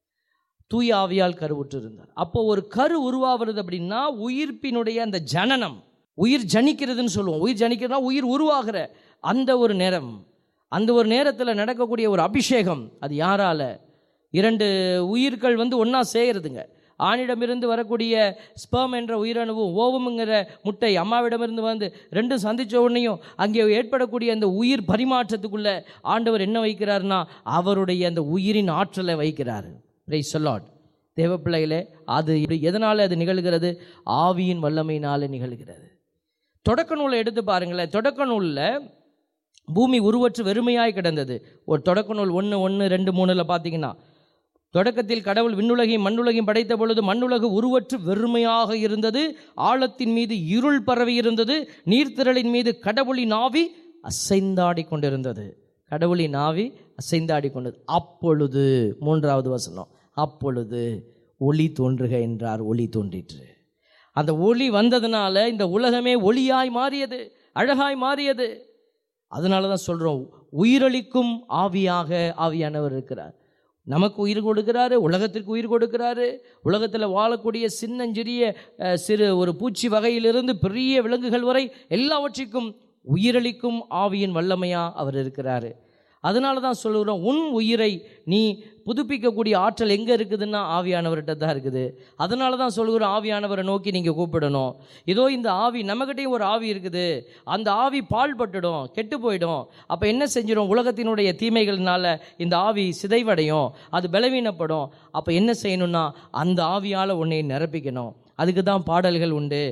தூய ஆவியால் கருவுற்று இருந்தார் அப்போ ஒரு கரு உருவாகிறது அப்படின்னா உயிர்ப்பினுடைய அந்த ஜனனம் உயிர் ஜனிக்கிறதுன்னு சொல்லுவோம் உயிர் ஜனிக்கிறதுனா உயிர் உருவாகிற அந்த ஒரு நேரம் அந்த ஒரு நேரத்தில் நடக்கக்கூடிய ஒரு அபிஷேகம் அது யாரால இரண்டு உயிர்கள் வந்து ஒன்றா சேர்றதுங்க ஆணிடமிருந்து வரக்கூடிய ஸ்பெர்ம் என்ற உயிரணுவும் ஓவமுங்கிற முட்டை அம்மாவிடமிருந்து வந்து ரெண்டும் சந்திச்ச உடனேயும் அங்கே ஏற்படக்கூடிய அந்த உயிர் பரிமாற்றத்துக்குள்ள ஆண்டவர் என்ன வைக்கிறாருன்னா அவருடைய அந்த உயிரின் ஆற்றலை வைக்கிறார் பிரைஸ் சொல்லாட் தேவப்பிள்ளைகளே அது இப்படி எதனால் அது நிகழ்கிறது ஆவியின் வல்லமையினால நிகழ்கிறது தொடக்க நூலை எடுத்து பாருங்களேன் தொடக்க நூலில் பூமி உருவற்று வெறுமையாய் கிடந்தது ஒரு தொடக்க நூல் ஒன்று ஒன்று ரெண்டு மூணில் பார்த்தீங்கன்னா தொடக்கத்தில் கடவுள் விண்ணுலகையும் மண்ணுலகையும் படைத்த பொழுது மண்ணுலகு உருவற்று வெறுமையாக இருந்தது ஆழத்தின் மீது இருள் பரவி இருந்தது நீர்த்திரளின் மீது கடவுளின் ஆவி அசைந்தாடி கொண்டிருந்தது கடவுளின் ஆவி அசைந்தாடி கொண்டது அப்பொழுது மூன்றாவது வசனம் அப்பொழுது ஒளி தோன்றுக என்றார் ஒளி தோன்றிற்று அந்த ஒளி வந்ததுனால இந்த உலகமே ஒளியாய் மாறியது அழகாய் மாறியது அதனால தான் சொல்கிறோம் உயிரளிக்கும் ஆவியாக ஆவியானவர் இருக்கிறார் நமக்கு உயிர் கொடுக்கிறாரு உலகத்திற்கு உயிர் கொடுக்கிறாரு உலகத்தில் வாழக்கூடிய சின்னஞ்சிறிய அஹ், சிறு ஒரு பூச்சி வகையிலிருந்து பெரிய விலங்குகள் வரை எல்லாவற்றிற்கும் உயிரளிக்கும் ஆவியின் வல்லமையா அவர் இருக்கிறாரு அதனால தான் சொல்லுகிறோம் உன் உயிரை நீ புதுப்பிக்கக்கூடிய ஆற்றல் எங்கே இருக்குதுன்னா ஆவியானவர்கிட்ட தான் இருக்குது அதனால தான் சொல்லுகிறோம் ஆவியானவரை நோக்கி நீங்கள் கூப்பிடணும் இதோ இந்த ஆவி நம்மகிட்டயும் ஒரு ஆவி இருக்குது அந்த ஆவி பால் பட்டுடும் கெட்டு போயிடும் அப்போ என்ன செஞ்சிடும் உலகத்தினுடைய தீமைகள்னால இந்த ஆவி சிதைவடையும் அது பலவீனப்படும் அப்போ என்ன செய்யணும்னா அந்த ஆவியால் உன்னை நிரப்பிக்கணும் அதுக்கு தான் பாடல்கள் உண்டு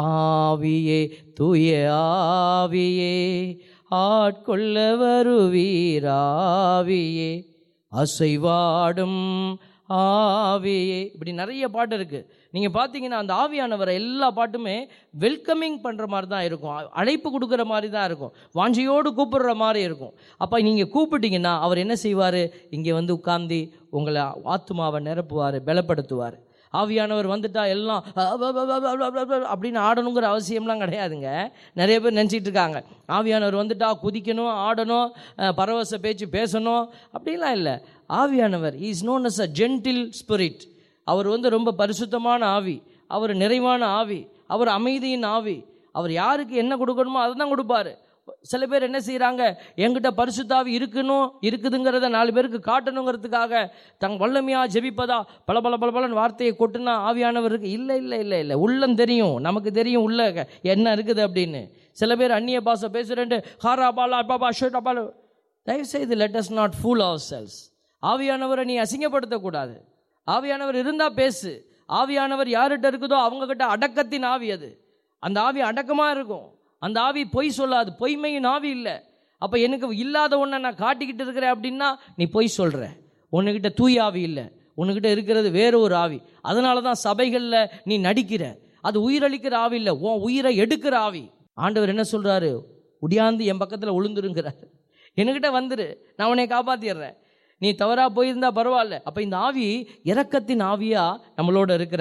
ஆவியே தூய ஆவியே ஆட்கொள்ள வருவீராவியே அசைவாடும் ஆவியே இப்படி நிறைய பாட்டு இருக்கு நீங்க பார்த்தீங்கன்னா அந்த ஆவியானவரை எல்லா பாட்டுமே வெல்கமிங் பண்ற மாதிரி தான் இருக்கும் அ- அழைப்பு கொடுக்குற மாதிரி தான் இருக்கும் வாஞ்சியோடு கூப்பிடுற மாதிரி இருக்கும் அப்ப நீங்க கூப்பிட்டீங்கன்னா அவர் என்ன செய்வார் இங்கே வந்து உட்கார்ந்து உங்களை ஆத்துமாவை நிரப்புவார் பலப்படுத்துவார் ஆவியானவர் வந்துட்டா எல்லாம் அ, அ, அ, அ, அ, அ, அ, அப்படின்னு ஆடணுங்கிற அவசியம்லாம் கிடையாதுங்க நிறைய பேர் நினச்சிட்டு இருக்காங்க ஆவியானவர் வந்துட்டா குதிக்கணும் ஆடணும் அ, பரவச பேச்சு பேசணும் அப்படிலாம் இல்லை ஆவியானவர் is known as a gentle spirit அவர் வந்து ரொம்ப பரிசுத்தமான ஆவி அவர் நிறைவான ஆவி அவர் அமைதியின் ஆவி அவர் யாருக்கு என்ன கொடுக்கணுமோ அதை தான் கொடுப்பாரு சில பேர் என்ன செய்கிறாங்க என்கிட்ட பரிசுத்தாவி இருக்கணும் இருக்குதுங்கிறத நாலு பேருக்கு காட்டணுங்கிறதுக்காக தங் வல்லமையாக ஜெபிப்பதா பல பல பல பலன் வார்த்தையை கொட்டுனா ஆவியானவருக்கு இல்லை இல்லை இல்லை இல்லை உள்ளம் தெரியும் நமக்கு தெரியும் உள்ள க- என்ன இருக்குது அப்படின்னு சில பேர் அந்நிய பாஷை பேசுகிறேன்ட்டு ஹாரா பாலா பாபா ஷோட்டா பாலா தயவுசெய்து let us not fool ourselves ஆவியானவரை நீ அசிங்கப்படுத்தக்கூடாது ஆவியானவர் இருந்தால் பேசு ஆவியானவர் யார்கிட்ட இருக்குதோ அவங்கக்கிட்ட அடக்கத்தின் ஆவி அது அந்த ஆவி அடக்கமாக இருக்கும் அந்த ஆவி பொய் சொல்லாது பொய்மையின் ஆவி இல்லை அப்போ எனக்கு இல்லாத ஒன்றை நான் காட்டிக்கிட்டு இருக்கிறேன் அப்படின்னா நீ பொய் சொல்கிற உன்னுக்கிட்ட தூய ஆவி இல்லை உன்னுக்கிட்ட இருக்கிறது வேற ஒரு ஆவி அதனால தான் சபைகளில் நீ நடிக்கிற அது உயிரளிக்கிற ஆவி இல்லை உன் உயிரை எடுக்கிற ஆவி ஆண்டவர் என்ன சொல்கிறாரு உடியாந்து என் பக்கத்தில் உளுந்துருங்கிறார் என்கிட்ட வந்துரு நான் உன்னை காப்பாற்றிடுறேன் நீ தவறாக போயிருந்தா பரவாயில்ல அப்போ இந்த ஆவி இரக்கத்தின் ஆவியா நம்மளோட இருக்கிறார்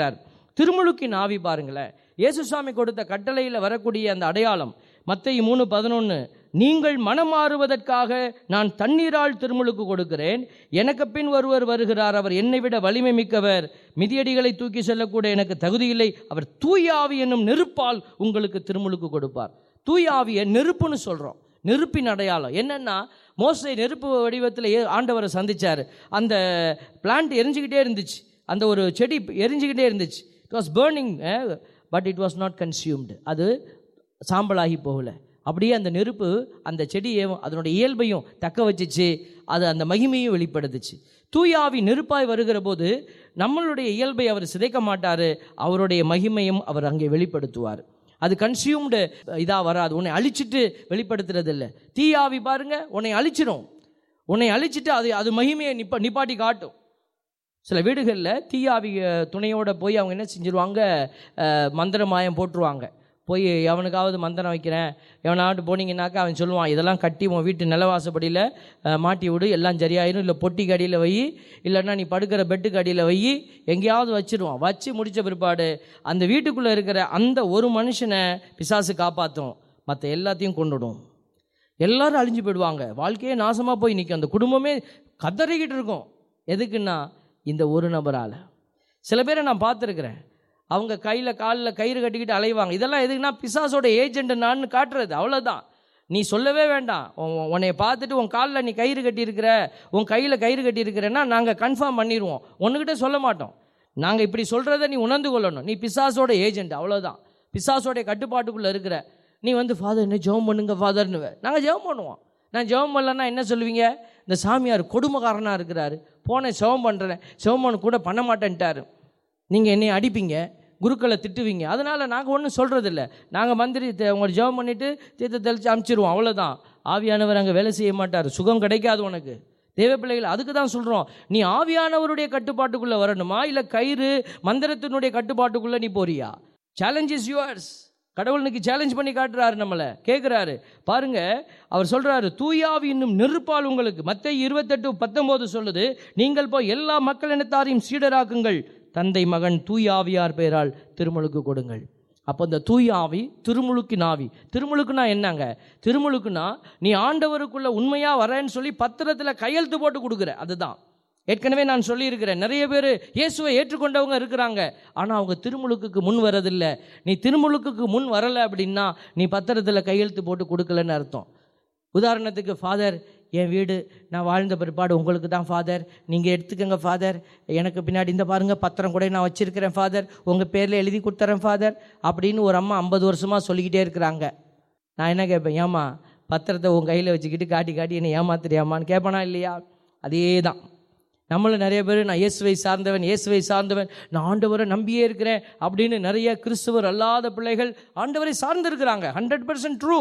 திருமுழுக்கின் ஆவி பாருங்களேன் இயேசுசாமி கொடுத்த கட்டளையில் வரக்கூடிய அந்த அடையாளம் மத்தேயு மூணு பதினொன்று நீங்கள் மனம் மாறுவதற்காக நான் தண்ணீரால் திருமுழுக்கு கொடுக்கிறேன் எனக்கு பின் ஒருவர் வருகிறார் அவர் என்னை விட வலிமை மிக்கவர் மிதியடிகளை தூக்கி செல்லக்கூட எனக்கு தகுதியில்லை அவர் தூய ஆவி என்னும் நெருப்பால் உங்களுக்கு திருமுழுக்கு கொடுப்பார் தூய ஆவியை நெருப்புன்னு சொல்கிறோம் நெருப்பின் அடையாளம் என்னன்னா மோசை நெருப்பு வடிவத்தில் ஏ- ஆண்டவரை சந்திச்சார் அந்த பிளான்ட் எரிஞ்சுக்கிட்டே இருந்துச்சு அந்த ஒரு செடி எரிஞ்சுக்கிட்டே இருந்துச்சு it was burning but it was not consumed அது சாம்பலாகி போகல அப்படியே அந்த நெருப்பு அந்த செடியையும் அதனுடைய இயல்பையும் தக்க வச்சுச்சு அது அந்த மகிமையும் வெளிப்படுத்துச்சு தூயாவி நெருப்பாய் வருகிற போது நம்மளுடைய இயல்பை அவர் சிதைக்க மாட்டார் அவருடைய மகிமையும் அவர் அங்கே வெளிப்படுத்துவார் அது கன்சியூம்டு இதாக வராது உன்னை அழிச்சிட்டு வெளிப்படுத்துறது இல்லை தீயாவி பாருங்க உன்னை அழிச்சிடும் உன்னை அழிச்சிட்டு அது அது மகிமையை நிப்ப நிப்பாட்டி காட்டும் சில வீடுகளில் தீயாவி அஹ், துணையோட போய் அவங்க என்ன செஞ்சிருவாங்க அஹ், மந்திர மாயம் போட்டுருவாங்க போய் எவனுக்காவது மந்திரம் வைக்கிறேன் எவனாவது போனீங்கன்னாக்கா அவன் சொல்லுவான் இதெல்லாம் கட்டி உன் வீட்டு நிலவாசப்படியில் அஹ், மாட்டி விடு எல்லாம் சரியாயிரும் இல்லை பொட்டிக்கு அடியில் வை இல்லைன்னா நீ படுக்கிற பெட்டுக்கு அடியில் வை எங்கேயாவது வச்சிருவான் வச்சு முடித்த பிற்பாடு அந்த வீட்டுக்குள்ளே இருக்கிற அந்த ஒரு மனுஷனை பிசாசு காப்பாற்றும் மற்ற எல்லாத்தையும் கொண்டுடும் எல்லாரும் அழிஞ்சு போயிடுவாங்க வாழ்க்கையே நாசமாக போய் நிற்கும் அந்த குடும்பமே கதறிக்கிட்டு இருக்கும் எதுக்குன்னா இந்த ஒரு நபரால் சில பேரை நான் பார்த்துருக்குறேன் அவங்க கையில் காலில் கயிறு கட்டிக்கிட்டு அலைவாங்க இதெல்லாம் எதுக்குன்னா பிசாசோட ஏஜென்ட் நான் காட்டுறது அவ்வளோதான் நீ சொல்லவே வேண்டாம் உன்- உன்னைய பார்த்துட்டு உன் காலில் நீ கயிறு கட்டியிருக்கிற உன் கையில் கயிறு கட்டியிருக்கிறேன்னா நாங்கள் கன்ஃபார்ம் பண்ணிடுவோம் ஒன்றுக்கிட்ட சொல்ல மாட்டோம் நாங்கள் இப்படி சொல்கிறத நீ உணர்ந்து கொள்ளணும் நீ பிசாசோட ஏஜென்ட் அவ்வளோதான் பிசாசோடைய கட்டுப்பாட்டுக்குள்ளே இருக்கிற நீ வந்து ஃபாதர் என்ன ஜெபம் பண்ணுங்க ஃபாதர்னுவ நாங்கள் ஜெபம் பண்ணுவோம் நான் ஜெபம் பண்ணலன்னா என்ன சொல்லுவீங்க இந்த சாமியார் கொடுமைக்காரனாக இருக்கிறாரு போனேன் ஜெபம் பண்ணுறேன் ஜெபம் பண்ண கூட பண்ண மாட்டேன்ட்டாரு நீங்கள் என்னை அடிப்பீங்க குருக்களை திட்டுவீங்க அதனால் நாங்கள் ஒன்றும் சொல்கிறதில்ல நாங்கள் மந்திரி த- உங்களை ஜெபம் பண்ணிவிட்டு தீர்த்த தெளித்து அமுச்சிடுவோம் அவ்வளோதான் ஆவியானவர் அங்கே வேலை செய்ய மாட்டார் சுகம் கிடைக்காது உனக்கு தேவ பிள்ளைகள் அதுக்கு தான் சொல்கிறோம் நீ ஆவியானவருடைய கட்டுப்பாட்டுக்குள்ளே வரணுமா இல்லை கயிறு மந்திரத்தினுடைய கட்டுப்பாட்டுக்குள்ளே நீ போறியா சேலஞ்ச் இஸ் யுவர்ஸ் கடவுள் இன்னைக்கு சேலஞ்ச் பண்ணி காட்டுறாரு நம்மளை கேட்குறாரு பாருங்க அவர் சொல்றாரு தூயாவி இன்னும் நெருப்பால் உங்களுக்கு மத்தை இருபத்தெட்டு பத்தொன்பது சொல்லுது நீங்கள் போய் எல்லா மக்கள் இனத்தாரையும் சீடராக்குங்கள் தந்தை மகன் தூயாவியார் பெயரால் திருமுழுக்கு கொடுங்கள் அப்போ இந்த தூய ஆவி திருமுழுக்கின் ஆவி திருமுழுக்குனா என்னங்க திருமுழுக்குனா நீ ஆண்டவருக்குள்ள உண்மையா வரேன்னு சொல்லி பத்திரத்தில் கையெழுத்து போட்டு கொடுக்குற அதுதான் ஏற்கனவே நான் சொல்லியிருக்கிறேன் நிறைய பேர் இயேசுவை ஏற்றுக்கொண்டவங்க இருக்கிறாங்க ஆனால் அவங்க திருமுழுக்குக்கு முன் வரதில்லை நீ திருமுழுக்குக்கு முன் வரலை அப்படின்னா நீ பத்திரத்தில் கையெழுத்து போட்டு கொடுக்கலன்னு அர்த்தம் உதாரணத்துக்கு ஃபாதர் என் வீடு நான் வாழ்ந்த பிற்பாடு உங்களுக்கு தான் ஃபாதர் நீங்கள் எடுத்துக்கங்க ஃபாதர் எனக்கு பின்னாடி இந்த பாருங்க பத்திரம் கூட நான் வச்சிருக்கிறேன் ஃபாதர் உங்கள் பேரில் எழுதி கொடுத்துறேன் ஃபாதர் அப்படின்னு ஒரு அம்மா ஐம்பது வருஷமாக சொல்லிக்கிட்டே இருக்கிறாங்க நான் என்ன கேட்பேன் ஏம்மா பத்திரத்தை உன் கையில் வச்சுக்கிட்டு காட்டி காட்டி என்னை ஏமாத்துறியாமான்னு கேட்பானா இல்லையா அதே தான் நம்மளும் நிறைய பேர் நான் இயேசுவை சார்ந்தவன் இயேசுவை சார்ந்தவன் நான் ஆண்டவரை நம்பியே இருக்கிறேன் அப்படின்னு நிறைய கிறிஸ்துவர் அல்லாத பிள்ளைகள் ஆண்டவரை சார்ந்திருக்கிறாங்க ஹண்ட்ரட் பர்சன்ட் ட்ரூ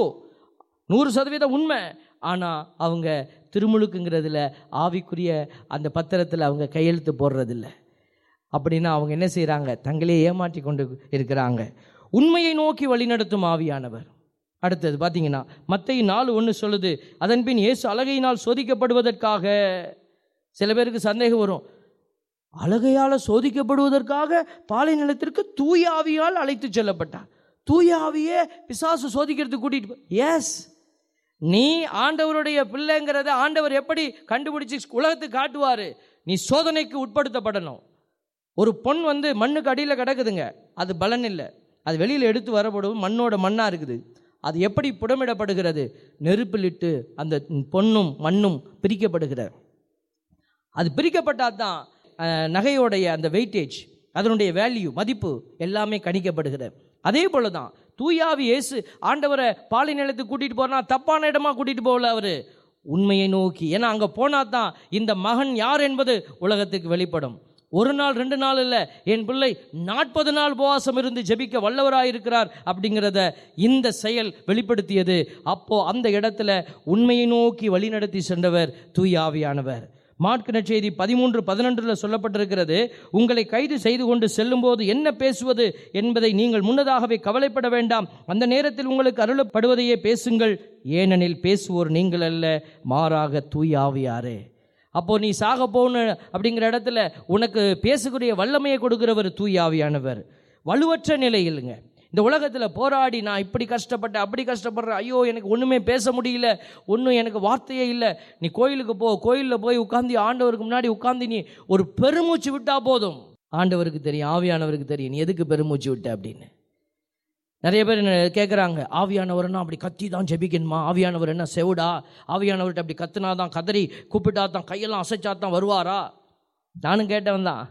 நூறு சதவீதம் உண்மை ஆனால் அவங்க திருமுழுக்குங்கிறதுல ஆவிக்குரிய அந்த பத்திரத்தில் அவங்க கையெழுத்து போடுறதில்ல அப்படின்னா அவங்க என்ன செய்கிறாங்க தங்களே ஏமாற்றி கொண்டு இருக்கிறாங்க உண்மையை நோக்கி வழிநடத்தும் ஆவியானவர் அடுத்தது பார்த்தீங்கன்னா மத்திய நாலு ஒன்று சொல்லுது அதன்பின் இயேசு அழகையினால் சோதிக்கப்படுவதற்காக சில பேருக்கு சந்தேகம் வரும் அழகையால் சோதிக்கப்படுவதற்காக பாலை நிலத்திற்கு தூய ஆவியால் அழைத்து செல்லப்பட்டார் தூய ஆவியே பிசாசு சோதிக்கிறதுக்கு கூட்டிட்டு எஸ் நீ ஆண்டவருடைய பிள்ளைங்கிறத ஆண்டவர் எப்படி கண்டுபிடிச்சு உலகத்துக்கு காட்டுவார் நீ சோதனைக்கு உட்படுத்தப்படணும் ஒரு பொன் வந்து மண்ணுக்கு அடியில் கிடக்குதுங்க அது பலன் இல்லை அது வெளியில் எடுத்து வரப்படும் மண்ணோட மண்ணாக இருக்குது அது எப்படி புடமிடப்படுகிறது நெருப்பிலிட்டு அந்த பொன்னும் மண்ணும் பிரிக்கப்படுகிறது அது பிரிக்கப்பட்டால் தான் அஹ், நகையோடைய அந்த வெயிட்டேஜ் அதனுடைய வேல்யூ மதிப்பு எல்லாமே கணிக்கப்படுகிறது அதே போல தான் தூயாவி இயேசு ஆண்டவரை பாலை நிலத்துக்கு கூட்டிகிட்டு போறனா தப்பான இடமா கூட்டிகிட்டு போகல அவர் உண்மையை நோக்கி ஏன்னா அங்கே போனால் தான் இந்த மகன் யார் என்பது உலகத்துக்கு வெளிப்படும் ஒரு நாள் ரெண்டு நாள் இல்லை என் பிள்ளை நாற்பது நாள் உபவாசம் இருந்து ஜெபிக்க வல்லவராயிருக்கிறார் அப்படிங்கிறத இந்த செயல் வெளிப்படுத்தியது அப்போ அந்த இடத்துல உண்மையை நோக்கி வழிநடத்தி சென்றவர் தூய ஆவியானவர் மார்க்கு நற்செய்தி பதிமூன்று பதினொன்றில் சொல்லப்பட்டிருக்கிறது உங்களை கைது செய்து கொண்டு செல்லும்போது என்ன பேசுவது என்பதை நீங்கள் முன்னதாகவே கவலைப்பட வேண்டாம் அந்த நேரத்தில் உங்களுக்கு அருளப்படுவதையே பேசுங்கள் ஏனெனில் பேசுவோர் நீங்கள் அல்ல மாறாக தூய ஆவியாரே அப்போ நீ சாக போகணும் அப்படிங்கிற இடத்துல உனக்கு பேசக்கூடிய வல்லமையை கொடுக்கிறவர் தூய ஆவியானவர் வலுவற்ற நிலையிலுங்க இந்த உலகத்தில் போராடி நான் இப்படி கஷ்டப்பட்டேன் அப்படி கஷ்டப்படுறேன் ஐயோ எனக்கு ஒன்றுமே பேச முடியல ஒன்றும் எனக்கு வார்த்தையே இல்லை நீ கோயிலுக்கு போ கோயிலில் போய் உட்காந்து ஆண்டவருக்கு முன்னாடி உட்காந்து நீ ஒரு பெருமூச்சு விட்டா போதும் ஆண்டவருக்கு தெரியும் ஆவியானவருக்கு தெரியும் நீ எதுக்கு பெருமூச்சு விட்ட அப்படின்னு நிறைய பேர் என்ன கேட்குறாங்க ஆவியானவர்னா அப்படி கத்தி தான் ஜெபிக்கணுமா ஆவியானவர் என்ன செவுடா ஆவியானவர்கிட்ட அப்படி கத்துனா தான் கதறி கூப்பிட்டா தான் கையெல்லாம் அசைச்சா தான் வருவாரா நானும் கேட்டவன் தான்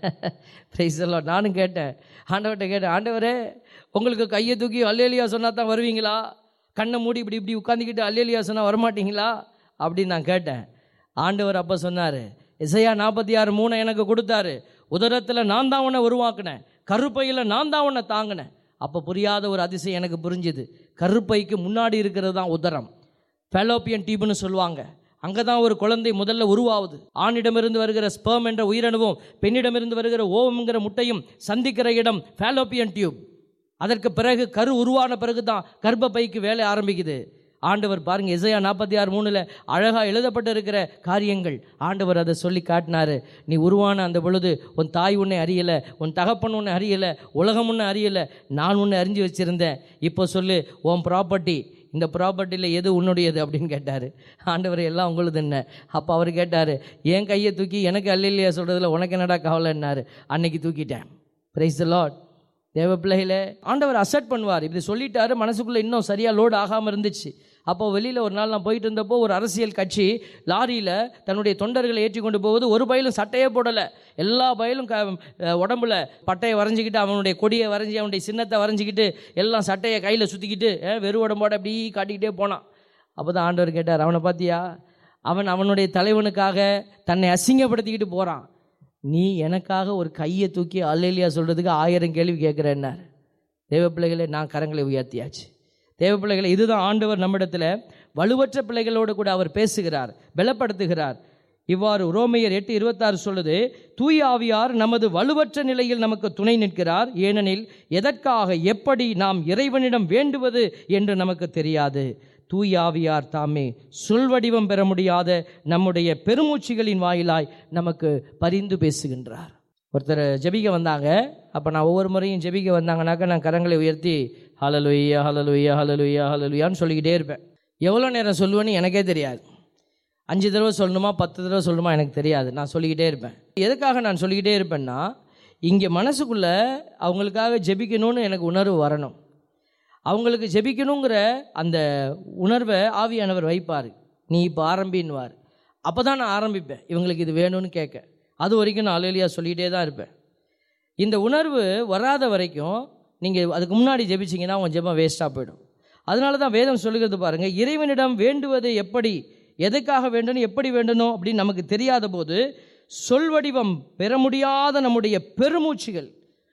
பிரைஸ் எல்லாம் நானும் கேட்டேன் ஆண்டவர்கிட்ட கேட்டேன் ஆண்டவரே உங்களுக்கு கையை தூக்கி அல்லேலியா சொன்னா தான் வருவீங்களா கண்ணை மூடி இப்படி இப்படி உட்காந்துக்கிட்டு அல்லேலியா சொன்னால் வரமாட்டீங்களா அப்படின்னு நான் கேட்டேன் ஆண்டவர் அப்போ சொன்னார் இசையா நாற்பத்தி ஆறு மூணை எனக்கு கொடுத்தாரு உதரத்தில் நான் தான் உன்னை உருவாக்கினேன் கருப்பையில் நான் தான் உன்னை தாங்கினேன் அப்போ புரியாத ஒரு அதிசயம் எனக்கு புரிஞ்சுது கருப்பைக்கு முன்னாடி இருக்கிறது தான் உதரம் ஃபெலோப்பியன் டியூப்னு சொல்லுவாங்க அங்கே தான் ஒரு குழந்தை முதல்ல உருவாகுது ஆணிடமிருந்து வருகிற ஸ்பெர்ம் என்ற உயிரணுவும் பெண்ணிடமிருந்து வருகிற ஓவம்ங்கிற முட்டையும் சந்திக்கிற இடம் ஃபேலோப்பியன் டியூப் அதற்கு பிறகு கரு உருவான பிறகு தான் கர்ப்பப்பைக்கு வேலை ஆரம்பிக்குது ஆண்டவர் பாருங்க இசையா நாற்பத்தி ஆறு மூணில் அழகாக எழுதப்பட்டு இருக்கிற காரியங்கள் ஆண்டவர் அதை சொல்லி காட்டினாரு நீ உருவான அந்த பொழுது உன் தாய் உன்னை அறியலை உன் தகப்பன் உன்னை அறியலை உலகம் உன்னை அறியலை நான் உன்னை அறிஞ்சு வச்சிருந்தேன் இப்போ சொல்லு உன் ப்ராப்பர்ட்டி இந்த ப்ராப்பர்ட்டியில் எது உன்னுடையது அப்படின்னு கேட்டார் ஆண்டவர் எல்லாம் உங்களுது என்ன அப்போ அவர் கேட்டார் என் கையை தூக்கி எனக்கு அல்லையா சொல்கிறதுல உனக்கு என்னடா கவலைன்னாரு அன்னைக்கு தூக்கிட்டேன் பிரைஸ் த லார்ட் தேவ பிள்ளைகளே ஆண்டவர் அசெட் பண்ணுவார் இப்படி சொல்லிட்டாரு மனசுக்குள்ளே இன்னும் சரியாக லோடு ஆகாமல் இருந்துச்சு அப்போ வெளியில் ஒரு நாள் நான் போயிட்டு இருந்தப்போ ஒரு அரசியல் கட்சி லாரியில் தன்னுடைய தொண்டர்களை ஏற்றி கொண்டு போவது ஒரு பயிலும் சட்டையே போடலை எல்லா பயிலும் க அஹ் உடம்புல பட்டையை வரைஞ்சிக்கிட்டு அவனுடைய கொடியை வரைஞ்சி அவனுடைய சின்னத்தை வரைஞ்சிக்கிட்டு எல்லாம் சட்டையை கையில் சுற்றிக்கிட்டு வெறும் உடம்போட அப்படி காட்டிக்கிட்டே போனான் அப்போ தான் ஆண்டவர் கேட்டார் அவனை பார்த்தியா அவன் அவனுடைய தலைவனுக்காக தன்னை அசிங்கப்படுத்திக்கிட்டு போகிறான் நீ எனக்காக ஒரு கையை தூக்கி அல்லேலியா சொல்கிறதுக்கு ஆயிரம் கேள்வி கேட்குறேன்னார் தேவ பிள்ளைகளை நான் கரங்களை உயர்த்தியாச்சு தேவ பிள்ளைகளை இதுதான் ஆண்டவர் நம்மிடத்தில் வலுவற்ற பிள்ளைகளோடு கூட அவர் பேசுகிறார் பலப்படுத்துகிறார் இவ்வாறு ரோமையர் எட்டு இருபத்தாறு சொல்லுது தூய ஆவியார் நமது வலுவற்ற நிலையில் நமக்கு துணை நிற்கிறார் ஏனெனில் எதற்காக எப்படி நாம் இறைவனிடம் வேண்டுவது என்று நமக்கு தெரியாது தூய ஆவியார் தாமே சொல்வடிவம் பெற முடியாத நம்முடைய பெருமூச்சுகளின் வாயிலாய் நமக்கு பரிந்து பேசுகின்றார் ஒருத்தர் ஜெபிக்க வந்தாங்க அப்போ நான் ஒவ்வொரு முறையும் ஜெபிக்க வந்தாங்கனாக்கா நான் கரங்களை உயர்த்தி ஹலலுய்யா ஹலலுய்யா ஹலலுய்யா ஹலலுயான்னு சொல்லிக்கிட்டே இருப்பேன் எவ்வளோ நேரம் சொல்லுவேன்னு எனக்கே தெரியாது அஞ்சு தடவை சொல்லணுமா பத்து தடவை சொல்லணுமா எனக்கு தெரியாது நான் சொல்லிக்கிட்டே இருப்பேன் எதுக்காக நான் சொல்லிக்கிட்டே இருப்பேன்னா இங்கே மனசுக்குள்ளே அவங்களுக்காக ஜெபிக்கணும்னு எனக்கு உணர்வு வரணும் அவங்களுக்கு ஜெபிக்கணுங்கிற அந்த உணர்வை ஆவியானவர் வைப்பார் நீ இப்போ ஆரம்பின்னுவார் அப்போ தான் நான் ஆரம்பிப்பேன் இவங்களுக்கு இது வேணும்னு கேட்க அது வரைக்கும் நான் அலையிலியா சொல்லிகிட்டே தான் இருப்பேன் இந்த உணர்வு வராத வரைக்கும் நீங்கள் அதுக்கு முன்னாடி ஜெபிச்சிங்கன்னா உங்கள் ஜெபம் வேஸ்ட்டாக போயிடும் அதனால தான் வேதம் சொல்லுகிறது பாருங்கள் இறைவனிடம் வேண்டுவது எப்படி எதுக்காக வேண்டணும் எப்படி வேண்டணும் அப்படின்னு நமக்கு தெரியாத போது சொல்வடிவம் பெற முடியாத நம்முடைய பெருமூச்சுகள்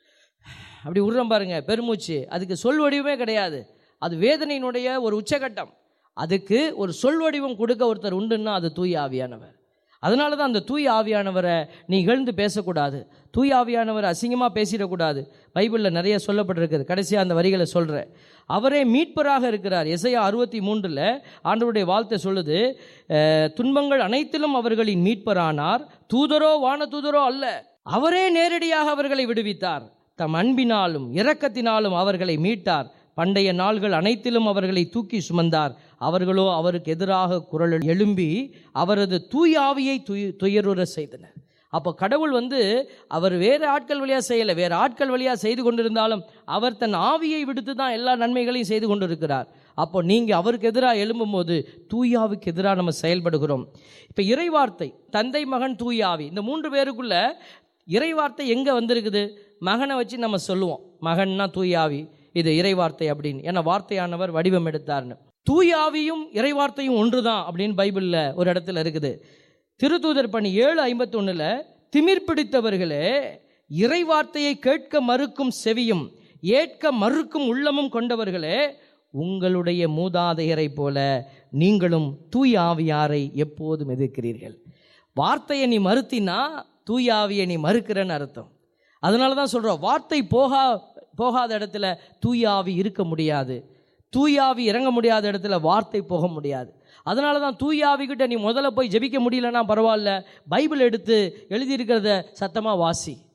அப்படி விடுறோம் பாருங்க பெருமூச்சு அதுக்கு சொல் வடிவமே கிடையாது அது வேதனையினுடைய ஒரு உச்சகட்டம் அதுக்கு ஒரு சொல் வடிவம் கொடுக்க ஒருத்தர் உண்டுன்னா அது தூய ஆவியானவர் அதனால தான் அந்த தூய ஆவியானவரை நீ இகழ்ந்து பேசக்கூடாது தூய ஆவியானவர் அசிங்கமாக பேசிடக்கூடாது பைபிளில் நிறைய சொல்லப்பட்டிருக்குது கடைசியாக அந்த வரிகளை சொல்கிறேன் அவரே மீட்பராக இருக்கிறார் எசையா அறுபத்தி மூன்றில் ஆண்டவருடைய வாழ்த்தை சொல்லுது அஹ், துன்பங்கள் அனைத்திலும் அவர்களின் மீட்பரானார் தூதரோ வான தூதரோ அல்ல அவரே நேரடியாக அவர்களை விடுவித்தார் தம் அன்பினாலும் இரக்கத்தினாலும் அவர்களை மீட்டார் பண்டைய நாள்கள் அனைத்திலும் அவர்களை தூக்கி சுமந்தார் அவர்களோ அவருக்கு எதிராக குரல் எழும்பி அவரது தூய ஆவியை துய துயருற செய்தனர் அப்போ கடவுள் வந்து அவர் வேறு ஆட்கள் வழியாக செய்யலை வேறு ஆட்கள் வழியாக செய்து கொண்டிருந்தாலும் அவர் தன் ஆவியை விடுத்து தான் எல்லா நன்மைகளையும் செய்து கொண்டிருக்கிறார் அப்போ நீங்கள் அவருக்கு எதிராக எழும்பும்போது தூயாவுக்கு எதிராக நம்ம செயல்படுகிறோம் இப்போ இறைவார்த்தை தந்தை மகன் தூயாவி இந்த மூன்று பேருக்குள்ள இறைவார்த்தை எங்கே வந்திருக்குது மகனை வச்சு நம்ம சொல்லுவோம் மகன்னா தூயாவி இது இறைவார்த்தை அப்படின்னு ஏன்னா வார்த்தையானவர் வடிவம் எடுத்தார்னு தூயாவியும் இறைவார்த்தையும் ஒன்று தான் அப்படின்னு பைபிளில் ஒரு இடத்துல இருக்குது திருத்தூதர் பணி ஏழு ஐம்பத்தொன்னில் திமிர் பிடித்தவர்களே இறைவார்த்தையை கேட்க மறுக்கும் செவியும் ஏற்க மறுக்கும் உள்ளமும் கொண்டவர்களே உங்களுடைய மூதாதையரை போல நீங்களும் தூய ஆவியாரை எப்போதும் எதிர்க்கிறீர்கள் வார்த்தையை நீ மறுத்தினா தூய ஆவியை நீ மறுக்கிறன்னு அர்த்தம் அதனால தான் சொல்கிறோம் வார்த்தை போகா போகாத இடத்துல தூய ஆவி இருக்க முடியாது தூயாவி இறங்க முடியாத இடத்துல வார்த்தை போக முடியாது அதனால தான் தூயாவிக்கிட்ட நீ முதல்ல போய் ஜெபிக்க முடியலன்னா பரவாயில்ல பைபிள் எடுத்து எழுதியிருக்கிறத சத்தமாக வாசி